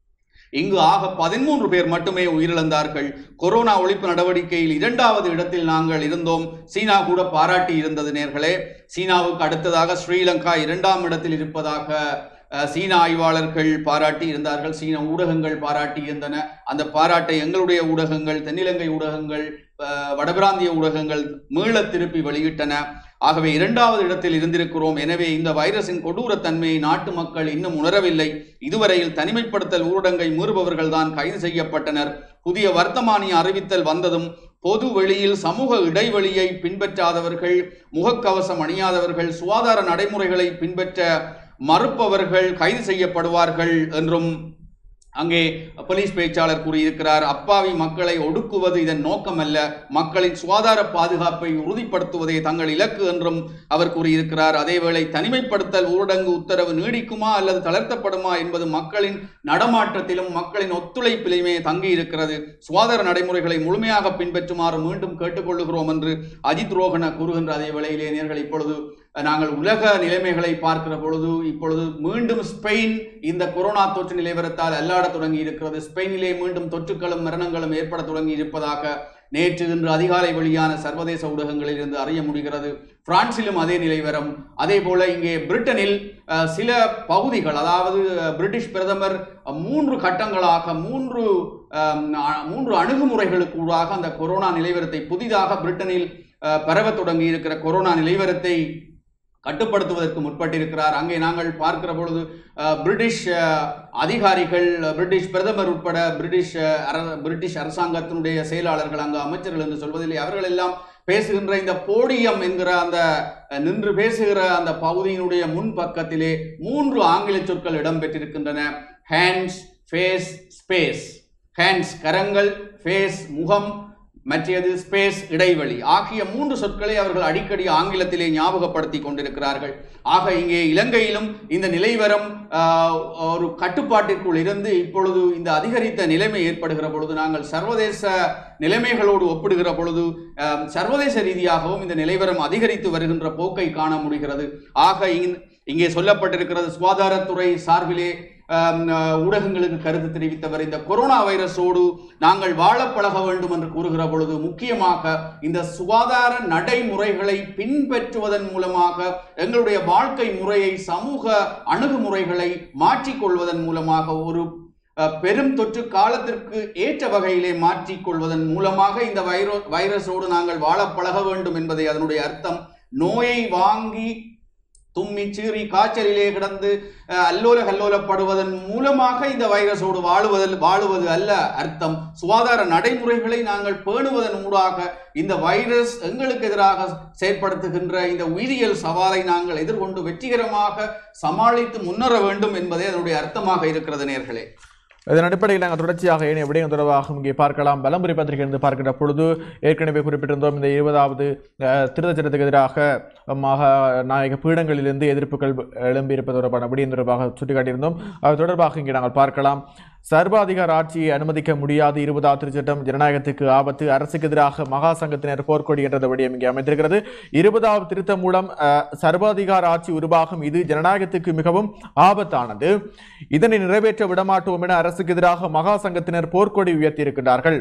இங்கு ஆக பதிமூன்று பேர் மட்டுமே உயிரிழந்தார்கள் கொரோனா ஒழிப்பு நடவடிக்கையில் இரண்டாவது இடத்தில் நாங்கள் இருந்தோம் சீனா கூட பாராட்டி இருந்தது நேர்களே சீனாவுக்கு அடுத்ததாக ஸ்ரீலங்கா இரண்டாம் இடத்தில் இருப்பதாக அஹ், சீன ஆய்வாளர்கள் பாராட்டி இருந்தார்கள் சீன ஊடகங்கள் பாராட்டி இருந்தன அந்த பாராட்டை எங்களுடைய ஊடகங்கள் தென்னிலங்கை ஊடகங்கள் அஹ், வடபிராந்திய ஊடகங்கள் மீள திருப்பி வெளியிட்டன ஆகவே இரண்டாவது இடத்தில் இருந்திருக்கிறோம் எனவே இந்த வைரஸின் கொடூரத்தன்மையை நாட்டு மக்கள் இன்னும் உணரவில்லை இதுவரையில் தனிமைப்படுத்தல் ஊரடங்கை மீறுபவர்கள் தான் கைது செய்யப்பட்டனர் புதிய வர்த்தமானி அறிவித்தல் வந்ததும் பொது வெளியில் சமூக இடைவெளியை பின்பற்றாதவர்கள் முகக்கவசம் அணியாதவர்கள் சுகாதார நடைமுறைகளை பின்பற்ற மறுப்பவர்கள் கைது செய்யப்படுவார்கள் என்றும் அங்கே போலீஸ் பேச்சாளர் கூறியிருக்கிறார் அப்பாவி மக்களை ஒடுக்குவது இதன் நோக்கமல்ல மக்களின் சுகாதார பாதுகாப்பை உறுதிப்படுத்துவதே தங்கள் இலக்கு என்றும் அவர் கூறியிருக்கிறார் அதேவேளை தனிமைப்படுத்தல் ஊரடங்கு உத்தரவு நீடிக்குமா அல்லது தளர்த்தப்படுமா என்பது மக்களின் நடமாட்டத்திலும் மக்களின் ஒத்துழைப்பிலுமே தங்கி இருக்கிறது சுகாதார நடைமுறைகளை முழுமையாக பின்பற்றுமாறு மீண்டும் கேட்டுக்கொள்ளுகிறோம் என்று அஜித் ரோகன கூறுகின்ற அதே வேளையிலே நேர்கள் இப்பொழுது நாங்கள் உலக நிலைமைகளை பார்க்கிற பொழுது இப்பொழுது மீண்டும் ஸ்பெயின் இந்த கொரோனா தொற்று நிலைவரத்தால் அல்லாட தொடங்கி இருக்கிறது ஸ்பெயினிலே மீண்டும் தொற்றுக்களும் மரணங்களும் ஏற்பட தொடங்கி இருப்பதாக நேற்று இன்று அதிகாலை வெளியான சர்வதேச ஊடகங்களில் இருந்து அறிய முடிகிறது பிரான்சிலும் அதே நிலைவரம் அதே போல இங்கே பிரிட்டனில் அஹ், சில பகுதிகள் அதாவது அஹ், பிரிட்டிஷ் பிரதமர் அஹ், மூன்று கட்டங்களாக மூன்று அஹ், அ- மூன்று அணுகுமுறைகளுக்கு ஊடாக அந்த கொரோனா நிலைவரத்தை புதிதாக பிரிட்டனில் அஹ், பரவத் தொடங்கி இருக்கிற கொரோனா நிலைவரத்தை கட்டுப்படுத்துவதற்கு முற்பட்டிருக்கிறார் அங்கே நாங்கள் பார்க்கிற பொழுது அஹ், பிரிட்டிஷ் அஹ், அதிகாரிகள் அஹ், பிரிட்டிஷ் பிரதமர் உட்பட பிரிட்டிஷ் அஹ், அர- பிரிட்டிஷ் அரசாங்கத்தினுடைய செயலாளர்கள் அங்கு அமைச்சர்கள் என்று சொல்வதில்லை அவர்கள் எல்லாம் பேசுகின்ற இந்த போடியம் என்கிற அந்த அஹ், நின்று பேசுகிற அந்த பகுதியினுடைய முன் பக்கத்திலே மூன்று ஆங்கில சொற்கள் இடம்பெற்றிருக்கின்றன ஹேண்ட்ஸ் ஃபேஸ் ஸ்பேஸ் ஹேண்ட்ஸ் கரங்கள் ஃபேஸ் முகம் மற்றது ஸ்பேஸ் இடைவெளி ஆகிய மூன்று சொற்களை அவர்கள் அடிக்கடி ஆங்கிலத்திலே ஞாபகப்படுத்தி கொண்டிருக்கிறார்கள் ஆக இங்கே இலங்கையிலும் இந்த நிலைவரம் ஆஹ், ஒரு கட்டுப்பாட்டிற்குள் இருந்து இப்பொழுது இந்த அதிகரித்த நிலைமை ஏற்படுகிற பொழுது நாங்கள் சர்வதேச நிலைமைகளோடு ஒப்பிடுகிற பொழுது ஆஹ், சர்வதேச ரீதியாகவும் இந்த நிலைவரம் அதிகரித்து வருகின்ற போக்கை காண முடிகிறது ஆக இங்- இங்கே சொல்லப்பட்டிருக்கிறது சுகாதாரத்துறை சார்பிலே ஆம், அஹ், ஊடகங்களுக்கு கருத்து தெரிவித்தவர் இந்த கொரோனா வைரஸோடு நாங்கள் வாழ பழக வேண்டும் என்று கூறுகிற பொழுது முக்கியமாக இந்த சுகாதார நடைமுறைகளை பின்பற்றுவதன் மூலமாக எங்களுடைய வாழ்க்கை முறையை சமூக அணுகுமுறைகளை மாற்றிக்கொள்வதன் மூலமாக ஒரு அஹ், பெரும் தொற்று காலத்திற்கு ஏற்ற வகையிலே மாற்றிக்கொள்வதன் மூலமாக இந்த வைரோ வைரஸோடு நாங்கள் வாழ பழக வேண்டும் என்பதை அதனுடைய அர்த்தம் நோயை வாங்கி தும்மி சீறி காய்ச்சலிலே கிடந்து அஹ், அல்லோல கல்லோலப்படுவதன் மூலமாக இந்த வைரஸோடு வாழுவதில் வாழுவது அல்ல அர்த்தம் சுகாதார நடைமுறைகளை நாங்கள் பேணுவதன் ஊடாக இந்த வைரஸ் எங்களுக்கு எதிராக செயற்படுத்துகின்ற இந்த உயிரியல் சவாலை நாங்கள் எதிர்கொண்டு வெற்றிகரமாக சமாளித்து முன்னேற வேண்டும் என்பதே அதனுடைய அர்த்தமாக இருக்கிறது நேர்களே இதன் அடிப்படையில் நாங்கள் தொடர்ச்சியாக ஏனைய விடயம் தொடர்பாக இங்கே பார்க்கலாம் பலம்புரி பத்திரிகையிலிருந்து பார்க்கின்ற பொழுது ஏற்கனவே குறிப்பிட்டிருந்தோம் இந்த இருபதாவது அஹ், திருத்தச் சட்டத்துக்கு எதிராக மகா நாயக பீடங்களிலிருந்து எதிர்ப்புகள் எழும்பியிருப்பது தொடர்பான விடயம் தொடர்பாக சுட்டிக்காட்டியிருந்தோம் அது தொடர்பாக இங்கே நாங்கள் பார்க்கலாம் சர்வாதிகார ஆட்சியை அனுமதிக்க முடியாது இருபதாவது திருச்சட்டம் ஜனநாயகத்துக்கு ஆபத்து அரசுக்கு எதிராக மகா சங்கத்தினர் போர்க்கொடி என்ற விடயம் இங்கே அமைந்திருக்கிறது இருபதாவது திருத்தம் மூலம் அஹ், சர்வாதிகார ஆட்சி உருவாகும் இது ஜனநாயகத்துக்கு மிகவும் ஆபத்தானது இதனை நிறைவேற்ற விடமாட்டோம் என அரசுக்கு எதிராக மகா சங்கத்தினர் போர்க்கொடி உயர்த்தியிருக்கிறார்கள்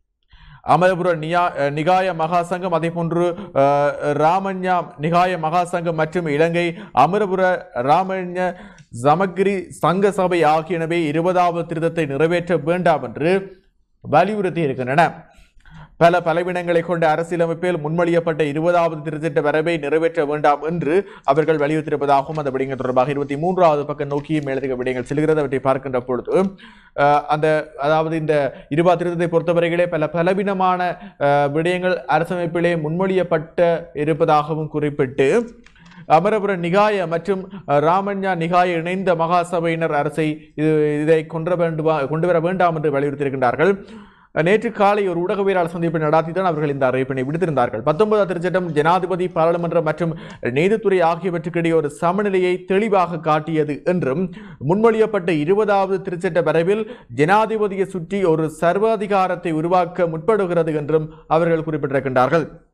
அமரபுர நியா அஹ், நிகாய மகாசங்கம் அதே போன்று அஹ், ராமண்யா நிகாய மகாசங்கம் மற்றும் இலங்கை அமரபுர ராமண்ய சமகிரி சங்க சபை ஆகியனவே இருபதாவது திருத்தத்தை நிறைவேற்ற வேண்டாம் என்று வலியுறுத்தி இருக்கின்றன பல பலவீனங்களை கொண்ட அரசியலமைப்பில் முன்மொழியப்பட்ட இருபதாவது திருச்சட்ட வரவை நிறைவேற்ற வேண்டாம் என்று அவர்கள் வலியுறுத்தியிருப்பதாகவும் அந்த விடயங்கள் தொடர்பாக இருபத்தி மூன்றாவது பக்கம் நோக்கி மேலதிக விடயங்கள் செல்கிறது அவற்றை பார்க்கின்ற பொழுது அஹ், அந்த அதாவது இந்த இருபது திருத்தத்தை பொறுத்தவரையிலே பல பலவீனமான அஹ், விடயங்கள் அரசமைப்பிலே முன்மொழியப்பட்ட இருப்பதாகவும் குறிப்பிட்டு அமரபுர நிகாய மற்றும் அஹ், ராமண்யா நிகாய இணைந்த மகாசபையினர் அரசை இது இதை கொண்டு வேண்டுமா கொண்டு வர வேண்டாம் என்று வலியுறுத்தியிருக்கின்றார்கள் நேற்று காலை ஒரு ஊடகவியலாளர் சந்திப்பை நடத்தி தான் அவர்கள் இந்த அறிவிப்பினை விடுத்திருந்தார்கள் பத்தொன்பதாம் திருச்சட்டம் ஜனாதிபதி பாராளுமன்றம் மற்றும் நீதித்துறை ஆகியவற்றுக்கிடையே ஒரு சமநிலையை தெளிவாக காட்டியது என்றும் முன்மொழியப்பட்ட இருபதாவது திருச்சட்ட வரைவில் ஜனாதிபதியை சுற்றி ஒரு சர்வாதிகாரத்தை உருவாக்க முற்படுகிறது என்றும் அவர்கள் குறிப்பிட்டிருக்கின்றார்கள்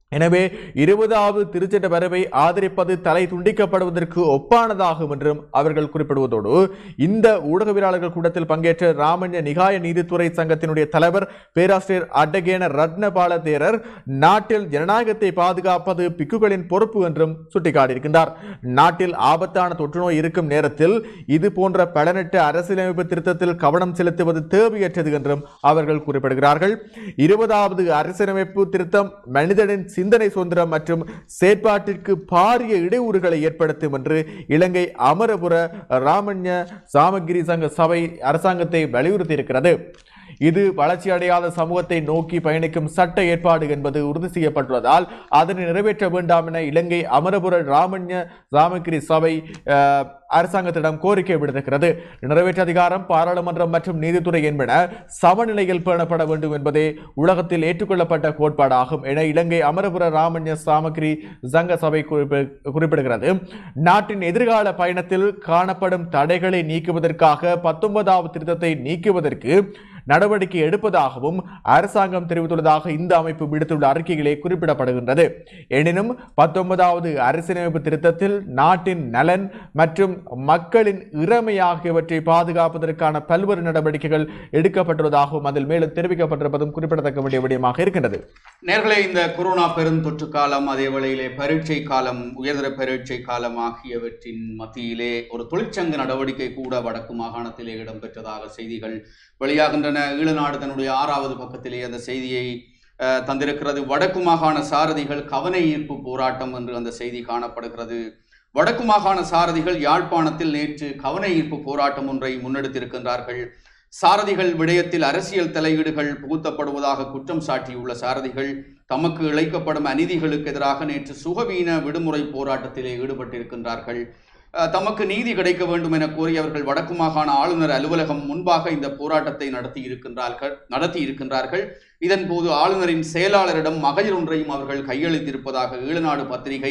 எனவே இருபதாவது திருச்சட்ட வரவை ஆதரிப்பது தலை துண்டிக்கப்படுவதற்கு ஒப்பானதாகும் என்றும் அவர்கள் குறிப்பிடுவதோடு இந்த ஊடகவியலாளர்கள் கூட்டத்தில் பங்கேற்ற ராமண்ய நிகாய நீதித்துறை சங்கத்தினுடைய தலைவர் பேராசிரியர் அட்டகேன ரத்னபால தேரர் நாட்டில் ஜனநாயகத்தை பாதுகாப்பது பிக்குகளின் பொறுப்பு என்றும் சுட்டிக்காட்டியிருக்கின்றார் நாட்டில் ஆபத்தான தொற்றுநோய் இருக்கும் நேரத்தில் இது போன்ற பலனற்ற அரசியலமைப்பு திருத்தத்தில் கவனம் செலுத்துவது தேவையற்றது என்றும் அவர்கள் குறிப்பிடுகிறார்கள் இருபதாவது அரசியலமைப்பு திருத்தம் மனிதனின் சிந்தனை சுதந்திரம் மற்றும் செயற்பாட்டிற்கு பாரிய இடையூறுகளை ஏற்படுத்தும் என்று இலங்கை அமரபுர ராமண்ய சாமகிரி சங்க சபை அரசாங்கத்தை வலியுறுத்தியிருக்கிறது இது வளர்ச்சியடையாத சமூகத்தை நோக்கி பயணிக்கும் சட்ட ஏற்பாடு என்பது உறுதி செய்யப்பட்டுள்ளதால் அதனை நிறைவேற்ற வேண்டாம் என இலங்கை அமரபுர ராமண்ய சாமகிரி சபை அஹ், அரசாங்கத்திடம் கோரிக்கை விடுத்திருக்கிறது நிறைவேற்ற அதிகாரம் பாராளுமன்றம் மற்றும் நீதித்துறை என்பன சமநிலையில் பேணப்பட வேண்டும் என்பதே உலகத்தில் ஏற்றுக்கொள்ளப்பட்ட கோட்பாடாகும் என இலங்கை அமரபுர ராமண்ய சாமகிரி சங்க சபை குறிப்பி- குறிப்பிடுகிறது நாட்டின் எதிர்கால பயணத்தில் காணப்படும் தடைகளை நீக்குவதற்காக பத்தொன்பதாவது திருத்தத்தை நீக்குவதற்கு நடவடிக்கை எடுப்பதாகவும் அரசாங்கம் தெரிவித்துள்ளதாக இந்த அமைப்பு விடுத்துள்ள அறிக்கையிலே குறிப்பிடப்படுகின்றது எனினும் பத்தொன்பதாவது அரசியலமைப்பு திருத்தத்தில் நாட்டின் நலன் மற்றும் மக்களின் இறமை ஆகியவற்றை பாதுகாப்பதற்கான பல்வேறு நடவடிக்கைகள் எடுக்கப்பட்டுள்ளதாகவும் அதில் மேலும் தெரிவிக்கப்பட்டிருப்பதும் குறிப்பிடத்தக்க வேண்டிய விடயமாக இருக்கின்றது நேர்களே இந்த கொரோனா பெருந்தொற்று காலம் அதே வேளையிலே பரீட்சை காலம் உயர்தர பரீட்சை காலம் ஆகியவற்றின் மத்தியிலே ஒரு தொழிற்சங்க நடவடிக்கை கூட வடக்கு மாகாணத்திலே இடம்பெற்றதாக செய்திகள் வெளியாகின்றன ஈழநாடு தன்னுடைய ஆறாவது பக்கத்திலே அந்த செய்தியை அஹ், தந்திருக்கிறது வடக்கு மாகாண சாரதிகள் கவன ஈர்ப்பு போராட்டம் என்று அந்த செய்தி காணப்படுகிறது வடக்கு மாகாண சாரதிகள் யாழ்ப்பாணத்தில் நேற்று கவன ஈர்ப்பு போராட்டம் ஒன்றை முன்னெடுத்திருக்கின்றார்கள் சாரதிகள் விடயத்தில் அரசியல் தலையீடுகள் புகுத்தப்படுவதாக குற்றம் சாட்டியுள்ள சாரதிகள் தமக்கு இழைக்கப்படும் அநீதிகளுக்கு எதிராக நேற்று சுகவீன விடுமுறை போராட்டத்திலே ஈடுபட்டிருக்கின்றார்கள் அஹ், தமக்கு நீதி கிடைக்க வேண்டும் என கோரி அவர்கள் வடக்கு மாகாண ஆளுநர் அலுவலகம் முன்பாக இந்த போராட்டத்தை நடத்தி இருக்கின்றார்கள் நடத்தி இருக்கின்றார்கள் இதன் போது ஆளுநரின் செயலாளரிடம் மகளிர் ஒன்றையும் அவர்கள் கையளித்திருப்பதாக ஈழநாடு பத்திரிகை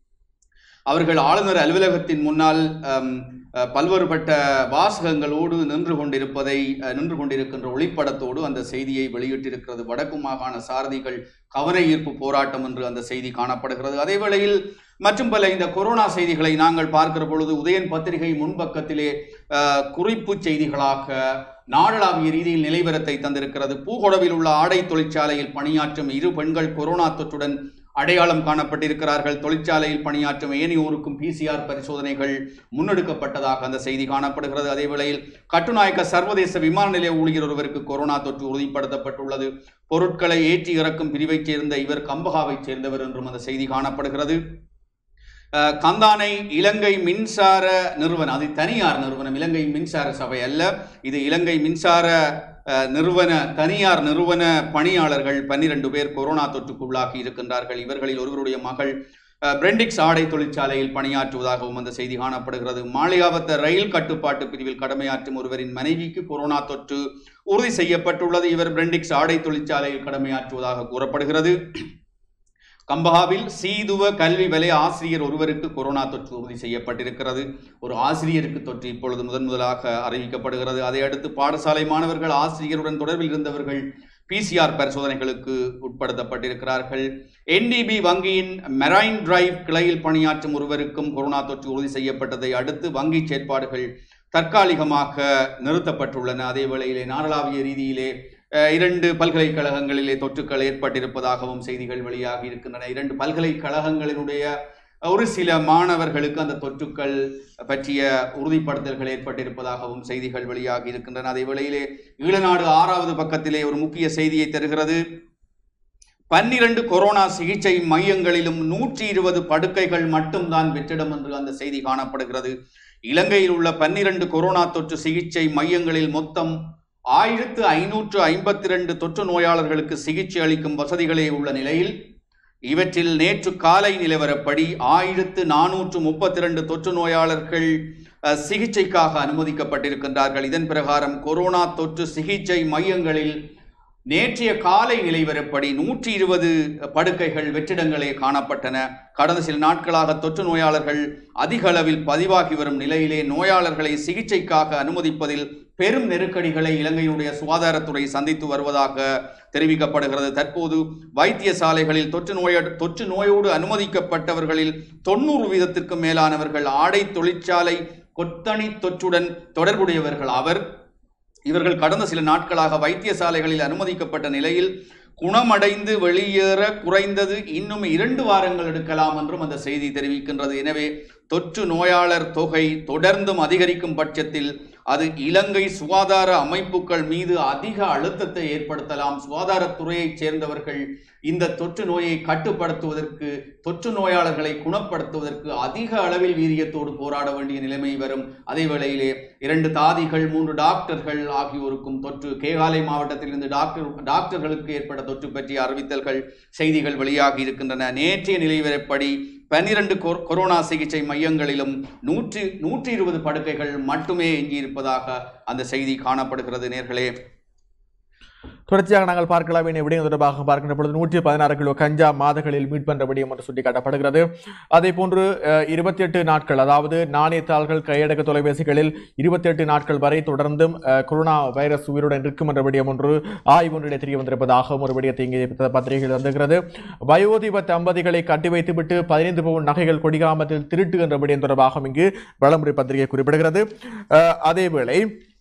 அவர்கள் ஆளுநர் அலுவலகத்தின் முன்னால் அம், அஹ், பல்வேறுபட்ட வாசகங்களோடு நின்று கொண்டிருப்பதை அஹ், நின்று கொண்டிருக்கின்ற ஒளிப்படத்தோடு அந்த செய்தியை வெளியிட்டிருக்கிறது வடக்கு மாகாண சாரதிகள் கவன ஈர்ப்பு போராட்டம் என்று அந்த செய்தி காணப்படுகிறது அதே வேளையில் மற்றும் பல இந்த கொரோனா செய்திகளை நாங்கள் பார்க்கிற பொழுது உதயன் பத்திரிகை முன்பக்கத்திலே அஹ், குறிப்புச் செய்திகளாக நாடளாவிய ரீதியில் நிலைவரத்தை தந்திருக்கிறது பூகொடவில் உள்ள ஆடை தொழிற்சாலையில் பணியாற்றும் இரு பெண்கள் கொரோனா தொற்றுடன் அடையாளம் காணப்பட்டிருக்கிறார்கள் தொழிற்சாலையில் பணியாற்றும் ஏனையோருக்கும் பிசிஆர் பரிசோதனைகள் முன்னெடுக்கப்பட்டதாக அந்த செய்தி காணப்படுகிறது அதே வேளையில் கட்டுநாயக்க சர்வதேச விமான நிலைய ஊழியர் ஒருவருக்கு கொரோனா தொற்று உறுதிப்படுத்தப்பட்டுள்ளது பொருட்களை ஏற்றி இறக்கும் பிரிவைச் சேர்ந்த இவர் கம்பகாவைச் சேர்ந்தவர் என்றும் அந்த செய்தி காணப்படுகிறது அஹ், கந்தானை இலங்கை மின்சார நிறுவனம் அது தனியார் நிறுவனம் இலங்கை மின்சார சபை அல்ல இது இலங்கை மின்சார அஹ், நிறுவன தனியார் நிறுவன பணியாளர்கள் பன்னிரண்டு பேர் கொரோனா தொற்றுக்குள்ளாகி இருக்கின்றார்கள் இவர்களில் ஒருவருடைய மகள் அஹ், பிரெண்டிக்ஸ் ஆடை தொழிற்சாலையில் பணியாற்றுவதாகவும் அந்த செய்தி காணப்படுகிறது மாளிகாவத்த ரயில் கட்டுப்பாட்டு பிரிவில் கடமையாற்றும் ஒருவரின் மனைவிக்கு கொரோனா தொற்று உறுதி செய்யப்பட்டுள்ளது இவர் பிரெண்டிக்ஸ் ஆடை தொழிற்சாலையில் கடமையாற்றுவதாக கூறப்படுகிறது கம்பஹாவில் சீதுவ கல்வி வலய ஆசிரியர் ஒருவருக்கு கொரோனா தொற்று உறுதி செய்யப்பட்டிருக்கிறது ஒரு ஆசிரியருக்கு தொற்று இப்பொழுது முதன் முதலாக அறிவிக்கப்படுகிறது அதையடுத்து பாடசாலை மாணவர்கள் ஆசிரியருடன் தொடர்பில் இருந்தவர்கள் பிசிஆர் பரிசோதனைகளுக்கு உட்படுத்தப்பட்டிருக்கிறார்கள் என்டிபி வங்கியின் மெரைன் டிரைவ் கிளையில் பணியாற்றும் ஒருவருக்கும் கொரோனா தொற்று உறுதி செய்யப்பட்டதை அடுத்து வங்கி செயற்பாடுகள் தற்காலிகமாக நிறுத்தப்பட்டுள்ளன அதே வேளையிலே நாடளாவிய ரீதியிலே அஹ், இரண்டு பல்கலைக்கழகங்களிலே தொற்றுக்கள் ஏற்பட்டிருப்பதாகவும் செய்திகள் வெளியாகி இருக்கின்றன இரண்டு பல்கலைக்கழகங்களினுடைய ஒரு சில மாணவர்களுக்கு அந்த தொற்றுக்கள் பற்றிய உறுதிப்படுத்தல்கள் ஏற்பட்டிருப்பதாகவும் செய்திகள் வெளியாகி இருக்கின்றன அதே வேளையிலே ஈழநாடு ஆறாவது பக்கத்திலே ஒரு முக்கிய செய்தியை தருகிறது பன்னிரண்டு கொரோனா சிகிச்சை மையங்களிலும் நூற்றி இருபது படுக்கைகள் மட்டும்தான் வெற்றிடம் என்று அந்த செய்தி காணப்படுகிறது இலங்கையில் உள்ள பன்னிரண்டு கொரோனா தொற்று சிகிச்சை மையங்களில் மொத்தம் ஆயிரத்து ஐநூற்று ஐம்பத்தி ரெண்டு தொற்று நோயாளர்களுக்கு சிகிச்சை அளிக்கும் வசதிகளே உள்ள நிலையில் இவற்றில் நேற்று காலை நிலவரப்படி ஆயிரத்து நானூற்று முப்பத்தி ரெண்டு தொற்று நோயாளர்கள் அஹ், சிகிச்சைக்காக அனுமதிக்கப்பட்டிருக்கின்றார்கள் இதன் பிரகாரம் கொரோனா தொற்று சிகிச்சை மையங்களில் நேற்றைய காலை நிலைவரப்படி நூற்றி இருபது படுக்கைகள் வெற்றிடங்களே காணப்பட்டன கடந்த சில நாட்களாக தொற்று நோயாளர்கள் அதிக அளவில் பதிவாகி வரும் நிலையிலே நோயாளர்களை சிகிச்சைக்காக அனுமதிப்பதில் பெரும் நெருக்கடிகளை இலங்கையினுடைய சுகாதாரத்துறை சந்தித்து வருவதாக தெரிவிக்கப்படுகிறது தற்போது வைத்தியசாலைகளில் தொற்று நோய தொற்று நோயோடு அனுமதிக்கப்பட்டவர்களில் தொண்ணூறு வீதத்திற்கும் மேலானவர்கள் ஆடை தொழிற்சாலை கொத்தணி தொற்றுடன் தொடர்புடையவர்கள் அவர் இவர்கள் கடந்த சில நாட்களாக வைத்தியசாலைகளில் அனுமதிக்கப்பட்ட நிலையில் குணமடைந்து வெளியேற குறைந்தது இன்னும் இரண்டு வாரங்கள் எடுக்கலாம் என்றும் அந்த செய்தி தெரிவிக்கின்றது எனவே தொற்று நோயாளர் தொகை தொடர்ந்தும் அதிகரிக்கும் பட்சத்தில் அது இலங்கை சுகாதார அமைப்புகள் மீது அதிக அழுத்தத்தை ஏற்படுத்தலாம் சுகாதாரத்துறையைச் சேர்ந்தவர்கள் இந்த தொற்று நோயை கட்டுப்படுத்துவதற்கு தொற்று நோயாளர்களை குணப்படுத்துவதற்கு அதிக அளவில் வீரியத்தோடு போராட வேண்டிய நிலைமை வரும் அதே வேளையிலே இரண்டு தாதிகள் மூன்று டாக்டர்கள் ஆகியோருக்கும் தொற்று கேகாலை மாவட்டத்திலிருந்து டாக்டர் டாக்டர்களுக்கு ஏற்பட்ட தொற்று பற்றிய அறிவித்தல்கள் செய்திகள் வெளியாகி இருக்கின்றன நேற்றைய நிலைவரப்படி பன்னிரண்டு கொரோனா சிகிச்சை மையங்களிலும் நூற்றி நூற்றி இருபது படுக்கைகள் மட்டுமே எஞ்சியிருப்பதாக அந்த செய்தி காணப்படுகிறது நேர்களே தொடர்ச்சியாக நாங்கள் பார்க்கலாம் என விடயம் தொடர்பாக பார்க்கின்ற பொழுது நூற்றி பதினாறு கிலோ கஞ்சா மாதங்களில் மீட்பென்ற விடயம் என்று சுட்டிக்காட்டப்படுகிறது அதே போன்று இருபத்தி எட்டு நாட்கள் அதாவது நாணயத்தாள்கள் கையடக்க தொலைபேசிகளில் இருபத்தி எட்டு நாட்கள் வரை தொடர்ந்தும் அஹ், கொரோனா வைரஸ் உயிருடன் இருக்கும் என்ற விடயம் ஒன்று ஆய்வு ஒன்றிலே தெரிய வந்திருப்பதாகவும் ஒரு விடயத்தை இங்கே பத்திரிகையில் வந்திருக்கிறது வயோதிப தம்பதிகளை கட்டி வைத்துவிட்டு பதினைந்து பவுன் நகைகள் கொடிகாமத்தில் திருட்டு என்ற விடயம் தொடர்பாகவும் இங்கு வளமுறை பத்திரிகை குறிப்பிடுகிறது அஹ், அதேவேளை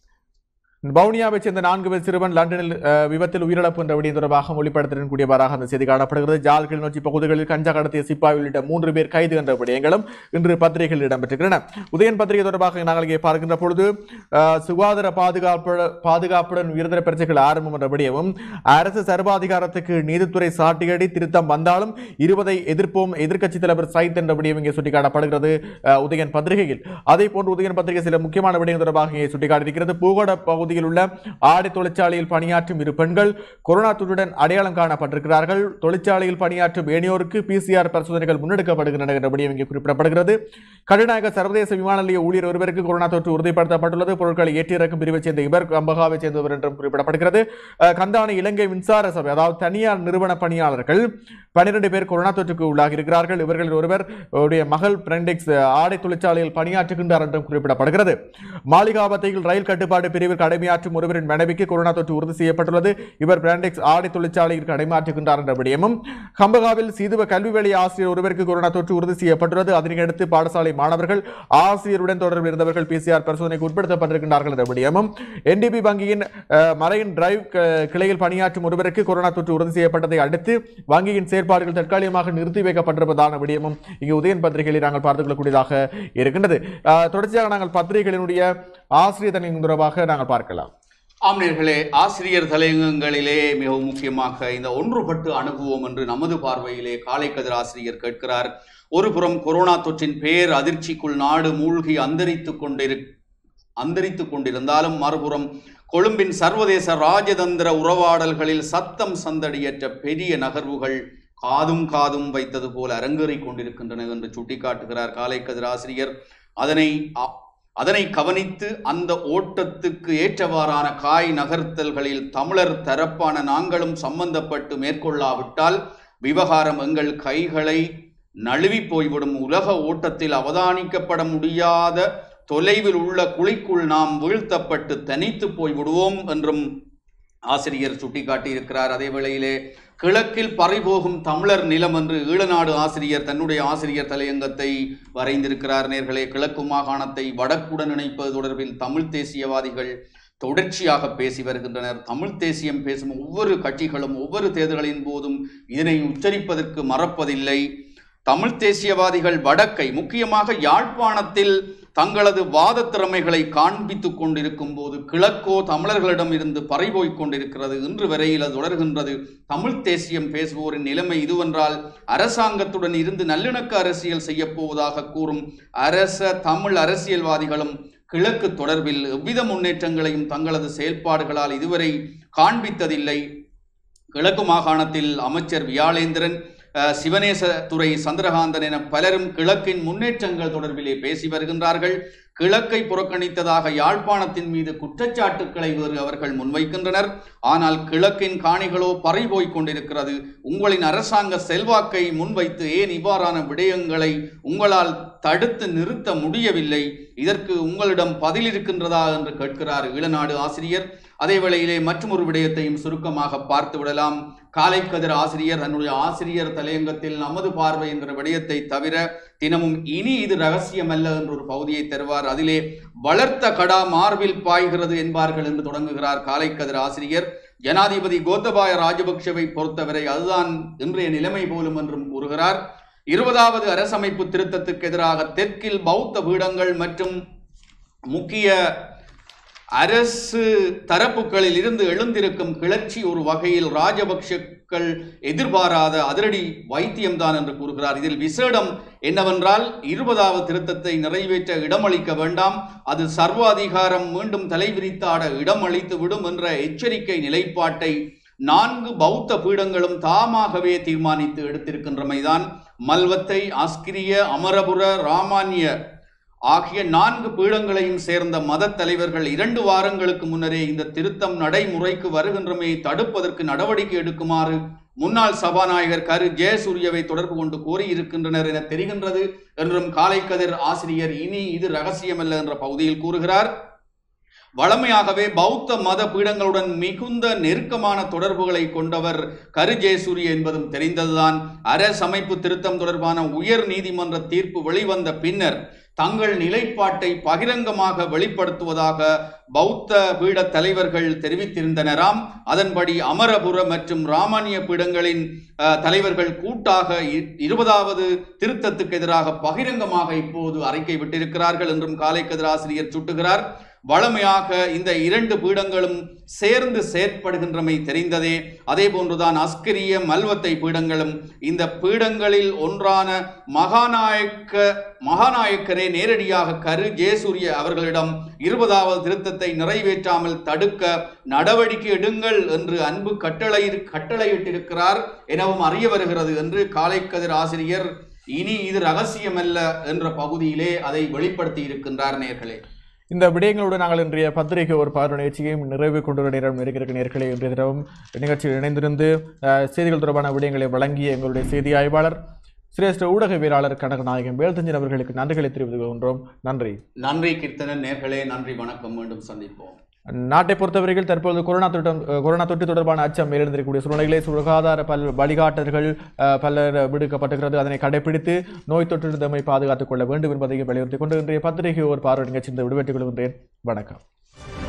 வவுனியாவைச் சேர்ந்த நான்கு பேர் சிறுவன் லண்டனில் அஹ், விபத்தில் உயிரிழப்பு என்ற விடயம் தொடர்பாக ஒளிப்படத்தின் கூடியவாறாக அந்த செய்தி காணப்படுகிறது ஜால் கிளிநொச்சி பகுதிகளில் கஞ்சா கடத்திய சிப்பாய் உள்ளிட்ட மூன்று பேர் கைது என்ற விடயங்களும் இன்று பத்திரிகையில் இடம்பெற்றிருக்கின்றன உதயன் பத்திரிகை தொடர்பாக நாங்கள் இங்கே பார்க்கின்ற பொழுது அஹ், சுகாதார பாதுகாப்பு பாதுகாப்புடன் உயர்தர பிரச்சனைகள் ஆரம்பம் என்ற விடயமும் அரசு சர்வாதிகாரத்துக்கு நீதித்துறை சாட்டியடி திருத்தம் வந்தாலும் இருபதை எதிர்ப்போம் எதிர்க்கட்சித் தலைவர் சைத் என்ற விடயம் இங்கே சுட்டிக்காட்டப்படுகிறது அஹ், உதயன் பத்திரிகையில் அதே போன்று உதயன் பத்திரிகை சில முக்கியமான விடயம் தொடர்பாக இங்கே சுட்டிக்காட்டியிருக்கிறது பூகோட பகுதியில் உள்ள ஆடை தொழிற்சாலையில் பணியாற்றும் இரு பெண்கள் கொரோனா தொற்றுடன் அடையாளம் காணப்பட்டிருக்கிறார்கள் தொழிற்சாலையில் பணியாற்றும் ஏனையோருக்கு பிசிஆர் பரிசோதனைகள் முன்னெடுக்கப்படுகின்றன என்ற விடயம் இங்கே குறிப்பிடப்படுகிறது கடுநாயக சர்வதேச விமான நிலைய ஊழியர் ஒருவருக்கு கொரோனா தொற்று உறுதிப்படுத்தப்பட்டுள்ளது பொருட்களை ஏற்றி இறக்கும் பிரிவைச் சேர்ந்த இவர் கம்பகாவை சேர்ந்தவர் என்றும் குறிப்பிடப்படுகிறது அஹ், கந்தானை இலங்கை மின்சார சபை அதாவது தனியார் நிறுவன பணியாளர்கள் பன்னிரண்டு பேர் கொரோனா தொற்றுக்கு உள்ளாகி இருக்கிறார்கள் இவர்களில் ஒருவர் உடைய மகள் பிரெண்டிக்ஸ் ஆடை தொழிற்சாலையில் பணியாற்றுகின்றார் என்றும் குறிப்பிடப்படுகிறது மாளிகாபத்தையில் ரயில் கட்டுப்பாடு பிரிவில் கடமையாற்றும் ஒருவரின் மனைவிக்கு கொரோனா தொற்று உறுதி செய்யப்பட்டுள்ளது இவர் பிராண்டெக்ஸ் ஆடை தொழிற்சாலையில் கடமையாற்றுகின்றார் என்ற விடயமும் கம்பகாவில் சீதுவ கல்வி வேலை ஆசிரியர் ஒருவருக்கு கொரோனா தொற்று உறுதி செய்யப்பட்டுள்ளது அதனையடுத்து பாடசாலை மாணவர்கள் ஆசிரியருடன் தொடர்பில் இருந்தவர்கள் பிசிஆர் பரிசோதனைக்கு உட்படுத்தப்பட்டிருக்கின்றார்கள் என்ற விடயமும் என்டிபி வங்கியின் அஹ், மரைன் டிரைவ் க- கிளையில் பணியாற்றும் ஒருவருக்கு கொரோனா தொற்று உறுதி செய்யப்பட்டதை அடுத்து வங்கியின் செயற்பாடுகள் தற்காலிகமாக நிறுத்தி வைக்கப்பட்டிருப்பதான விடயமும் இங்கு உதயன் பத்திரிகையில் நாங்கள் பார்த்துக் கொள்ளக்கூடியதாக இருக்கின்றது அஹ், தொடர்ச்சியாக நாங்கள் பத்திரிகைகளினுடைய ஆசிரியர் தனியின் தொடர்பாக நாங்கள் பார்க்கலாம் ஆம் நேர்களே ஆசிரியர் தலையங்கங்களிலே மிகவும் முக்கியமாக இந்த ஒன்றுபட்டு அணுகுவோம் என்று நமது பார்வையிலே காலை கதிர் ஆசிரியர் கேட்கிறார் ஒருபுறம் கொரோனா தொற்றின் பேர் அதிர்ச்சிக்குள் நாடு மூழ்கி அந்தரித்துக் கொண்டிரு அந்தரித்துக் கொண்டிருந்தாலும் மறுபுறம் கொழும்பின் சர்வதேச ராஜதந்திர உறவாடல்களில் சத்தம் சந்தடியற்ற பெரிய நகர்வுகள் காதும் காதும் வைத்தது போல அரங்கேறிக் கொண்டிருக்கின்றன என்று சுட்டிக்காட்டுகிறார் காலை கதிர் ஆசிரியர் அதனை அ- அதனை கவனித்து அந்த ஓட்டத்துக்கு ஏற்றவாறான காய் நகர்த்தல்களில் தமிழர் தரப்பான நாங்களும் சம்பந்தப்பட்டு மேற்கொள்ளாவிட்டால் விவகாரம் எங்கள் கைகளை நழுவி போய்விடும் உலக ஓட்டத்தில் அவதானிக்கப்பட முடியாத தொலைவில் உள்ள குழிக்குள் நாம் வீழ்த்தப்பட்டு தனித்து போய்விடுவோம் என்றும் ஆசிரியர் சுட்டிக்காட்டியிருக்கிறார் அதே வேளையிலே கிழக்கில் பறிபோகும் தமிழர் நிலம் என்று ஈழநாடு ஆசிரியர் தன்னுடைய ஆசிரியர் தலையங்கத்தை வரைந்திருக்கிறார் நேர்களே கிழக்கு மாகாணத்தை வடக்குடன் இணைப்பது தொடர்பில் தமிழ் தேசியவாதிகள் தொடர்ச்சியாக பேசி வருகின்றனர் தமிழ் தேசியம் பேசும் ஒவ்வொரு கட்சிகளும் ஒவ்வொரு தேர்தல்களின் போதும் இதனை உச்சரிப்பதற்கு மறப்பதில்லை தமிழ் தேசியவாதிகள் வடக்கை முக்கியமாக யாழ்ப்பாணத்தில் தங்களது வாத திறமைகளை காண்பித்துக் கொண்டிருக்கும் போது கிழக்கோ தமிழர்களிடம் இருந்து பறிபோய்க் கொண்டிருக்கிறது இன்று வரையில் அது தொடர்கின்றது தமிழ் தேசியம் பேசுவோரின் நிலைமை இதுவென்றால் அரசாங்கத்துடன் இருந்து நல்லிணக்க அரசியல் செய்யப் போவதாக கூறும் அரச தமிழ் அரசியல்வாதிகளும் கிழக்கு தொடர்பில் எவ்வித முன்னேற்றங்களையும் தங்களது செயல்பாடுகளால் இதுவரை காண்பித்ததில்லை கிழக்கு மாகாணத்தில் அமைச்சர் வியாளேந்திரன் அஹ், சிவனேச துறை சந்திரகாந்தன் என பலரும் கிழக்கின் முன்னேற்றங்கள் தொடர்பிலே பேசி வருகின்றார்கள் கிழக்கை புறக்கணித்ததாக யாழ்ப்பாணத்தின் மீது குற்றச்சாட்டுக்களை வேறு அவர்கள் முன்வைக்கின்றனர் ஆனால் கிழக்கின் காணிகளோ பறிபோய்க் கொண்டிருக்கிறது உங்களின் அரசாங்க செல்வாக்கை முன்வைத்து ஏன் இவ்வாறான விடயங்களை உங்களால் தடுத்து நிறுத்த முடியவில்லை இதற்கு உங்களிடம் பதில் இருக்கின்றதா என்று கேட்கிறார் ஈழநாடு ஆசிரியர் அதே வேளையிலே மற்றொரு விடயத்தையும் சுருக்கமாக பார்த்து விடலாம் காலை கதிர் ஆசிரியர் தன்னுடைய ஆசிரியர் தலையங்கத்தில் நமது பார்வை என்கிற விடயத்தை தவிர தினமும் இனி இது ரகசியமல்ல என்ற ஒரு பகுதியை தருவார் அதிலே வளர்த்த கடா மார்பில் பாய்கிறது என்பார்கள் என்று தொடங்குகிறார் காலை கதிர் ஆசிரியர் ஜனாதிபதி கோத்தபாய ராஜபக்ஷவை பொறுத்தவரை அதுதான் இன்றைய நிலைமை போலும் என்றும் கூறுகிறார் இருபதாவது அரசமைப்பு திருத்தத்துக்கு எதிராக தெற்கில் பௌத்த பீடங்கள் மற்றும் முக்கிய அரசு தரப்புகளில் இருந்து எழுந்திருக்கும் கிளர்ச்சி ஒரு வகையில் ராஜபக்ஷக்கள் எதிர்பாராத அதிரடி வைத்தியம்தான் என்று கூறுகிறார் இதில் விசேடம் என்னவென்றால் இருபதாவது திருத்தத்தை நிறைவேற்ற இடமளிக்க வேண்டாம் அது சர்வாதிகாரம் மீண்டும் தலைவிரித்தாட இடமளித்து விடும் என்ற எச்சரிக்கை நிலைப்பாட்டை நான்கு பௌத்த பீடங்களும் தாமாகவே தீர்மானித்து எடுத்திருக்கின்றமைதான் மல்வத்தை ஆஸ்கிரிய அமரபுர ராமானிய ஆகிய நான்கு பீடங்களையும் சேர்ந்த மத தலைவர்கள் இரண்டு வாரங்களுக்கு முன்னரே இந்த திருத்தம் நடைமுறைக்கு வருகின்றமையை தடுப்பதற்கு நடவடிக்கை எடுக்குமாறு முன்னாள் சபாநாயகர் கரு ஜெயசூரியவை தொடர்பு கொண்டு கோரியிருக்கின்றனர் என தெரிகின்றது என்றும் காலை கதிர் ஆசிரியர் இனி இது ரகசியமல்ல என்ற பகுதியில் கூறுகிறார் வளமையாகவே பௌத்த மத பீடங்களுடன் மிகுந்த நெருக்கமான தொடர்புகளை கொண்டவர் கரு ஜெயசூரிய என்பதும் தெரிந்ததுதான் அரசமைப்பு திருத்தம் தொடர்பான உயர் நீதிமன்ற தீர்ப்பு வெளிவந்த பின்னர் தங்கள் நிலைப்பாட்டை பகிரங்கமாக வெளிப்படுத்துவதாக பௌத்த பீட தலைவர்கள் தெரிவித்திருந்தனராம் அதன்படி அமரபுர மற்றும் ராமானிய பீடங்களின் அஹ், தலைவர்கள் கூட்டாக இ- இருபதாவது திருத்தத்துக்கு எதிராக பகிரங்கமாக இப்போது அறிக்கை விட்டிருக்கிறார்கள் என்றும் காலை கதிராசிரியர் சுட்டுகிறார் வளமையாக இந்த இரண்டு பீடங்களும் சேர்ந்து செயற்படுகின்றமை தெரிந்ததே அதே போன்றுதான் அஸ்கரிய மல்வத்தை பீடங்களும் இந்த பீடங்களில் ஒன்றான மகாநாயக்க மகாநாயக்கரே நேரடியாக கரு ஜெயசூரிய அவர்களிடம் இருபதாவது திருத்தத்தை நிறைவேற்றாமல் தடுக்க நடவடிக்கை எடுங்கள் என்று அன்பு கட்டளை கட்டளையிட்டிருக்கிறார் எனவும் அறிய வருகிறது என்று காலை கதிர் ஆசிரியர் இனி இது ரகசியமல்ல என்ற பகுதியிலே அதை வெளிப்படுத்தி இருக்கின்றார் நேர்களே இந்த விடயங்களோடு நாங்கள் இன்றைய பத்திரிகை ஒரு பார்வை நிகழ்ச்சியையும் நிறைவு கொண்டு வர நேரம் இருக்கிற நேர்களை இன்றைய தினமும் நிகழ்ச்சியில் இணைந்திருந்து அஹ், செய்திகள் தொடர்பான விடயங்களை வழங்கிய எங்களுடைய செய்தி ஆய்வாளர் சிரேஷ்ட ஊடகவியலாளர் கனகநாயகம் வேல்தஞ்சன் அவர்களுக்கு நன்றிகளை தெரிவித்துக் கொள்கின்றோம் நன்றி நன்றி கீர்த்தனன் நேர்களே நன்றி வணக்கம் மீண்டும் சந்திப்போம் நாட்டை பொறுத்தவரையில் தற்போது கொரோனா தொற்றம் அஹ், கொரோனா தொற்று தொடர்பான அச்சம் மேலிருந்திருக்கக்கூடிய சூழ்நிலைகளை சுகாதார பல் வழிகாட்டல்கள் அஹ், பலர் விடுக்கப்பட்டிருக்கிறது அதனை கடைபிடித்து நோய் தொற்றிருந்தமை பாதுகாத்துக் கொள்ள வேண்டும் என்பதையும் வலியுறுத்திக் கொண்டு இன்றைய பத்திரிகை ஒரு பார்வை நிகழ்ச்சி விடுபட்டுக் கொள்கின்றேன் வணக்கம்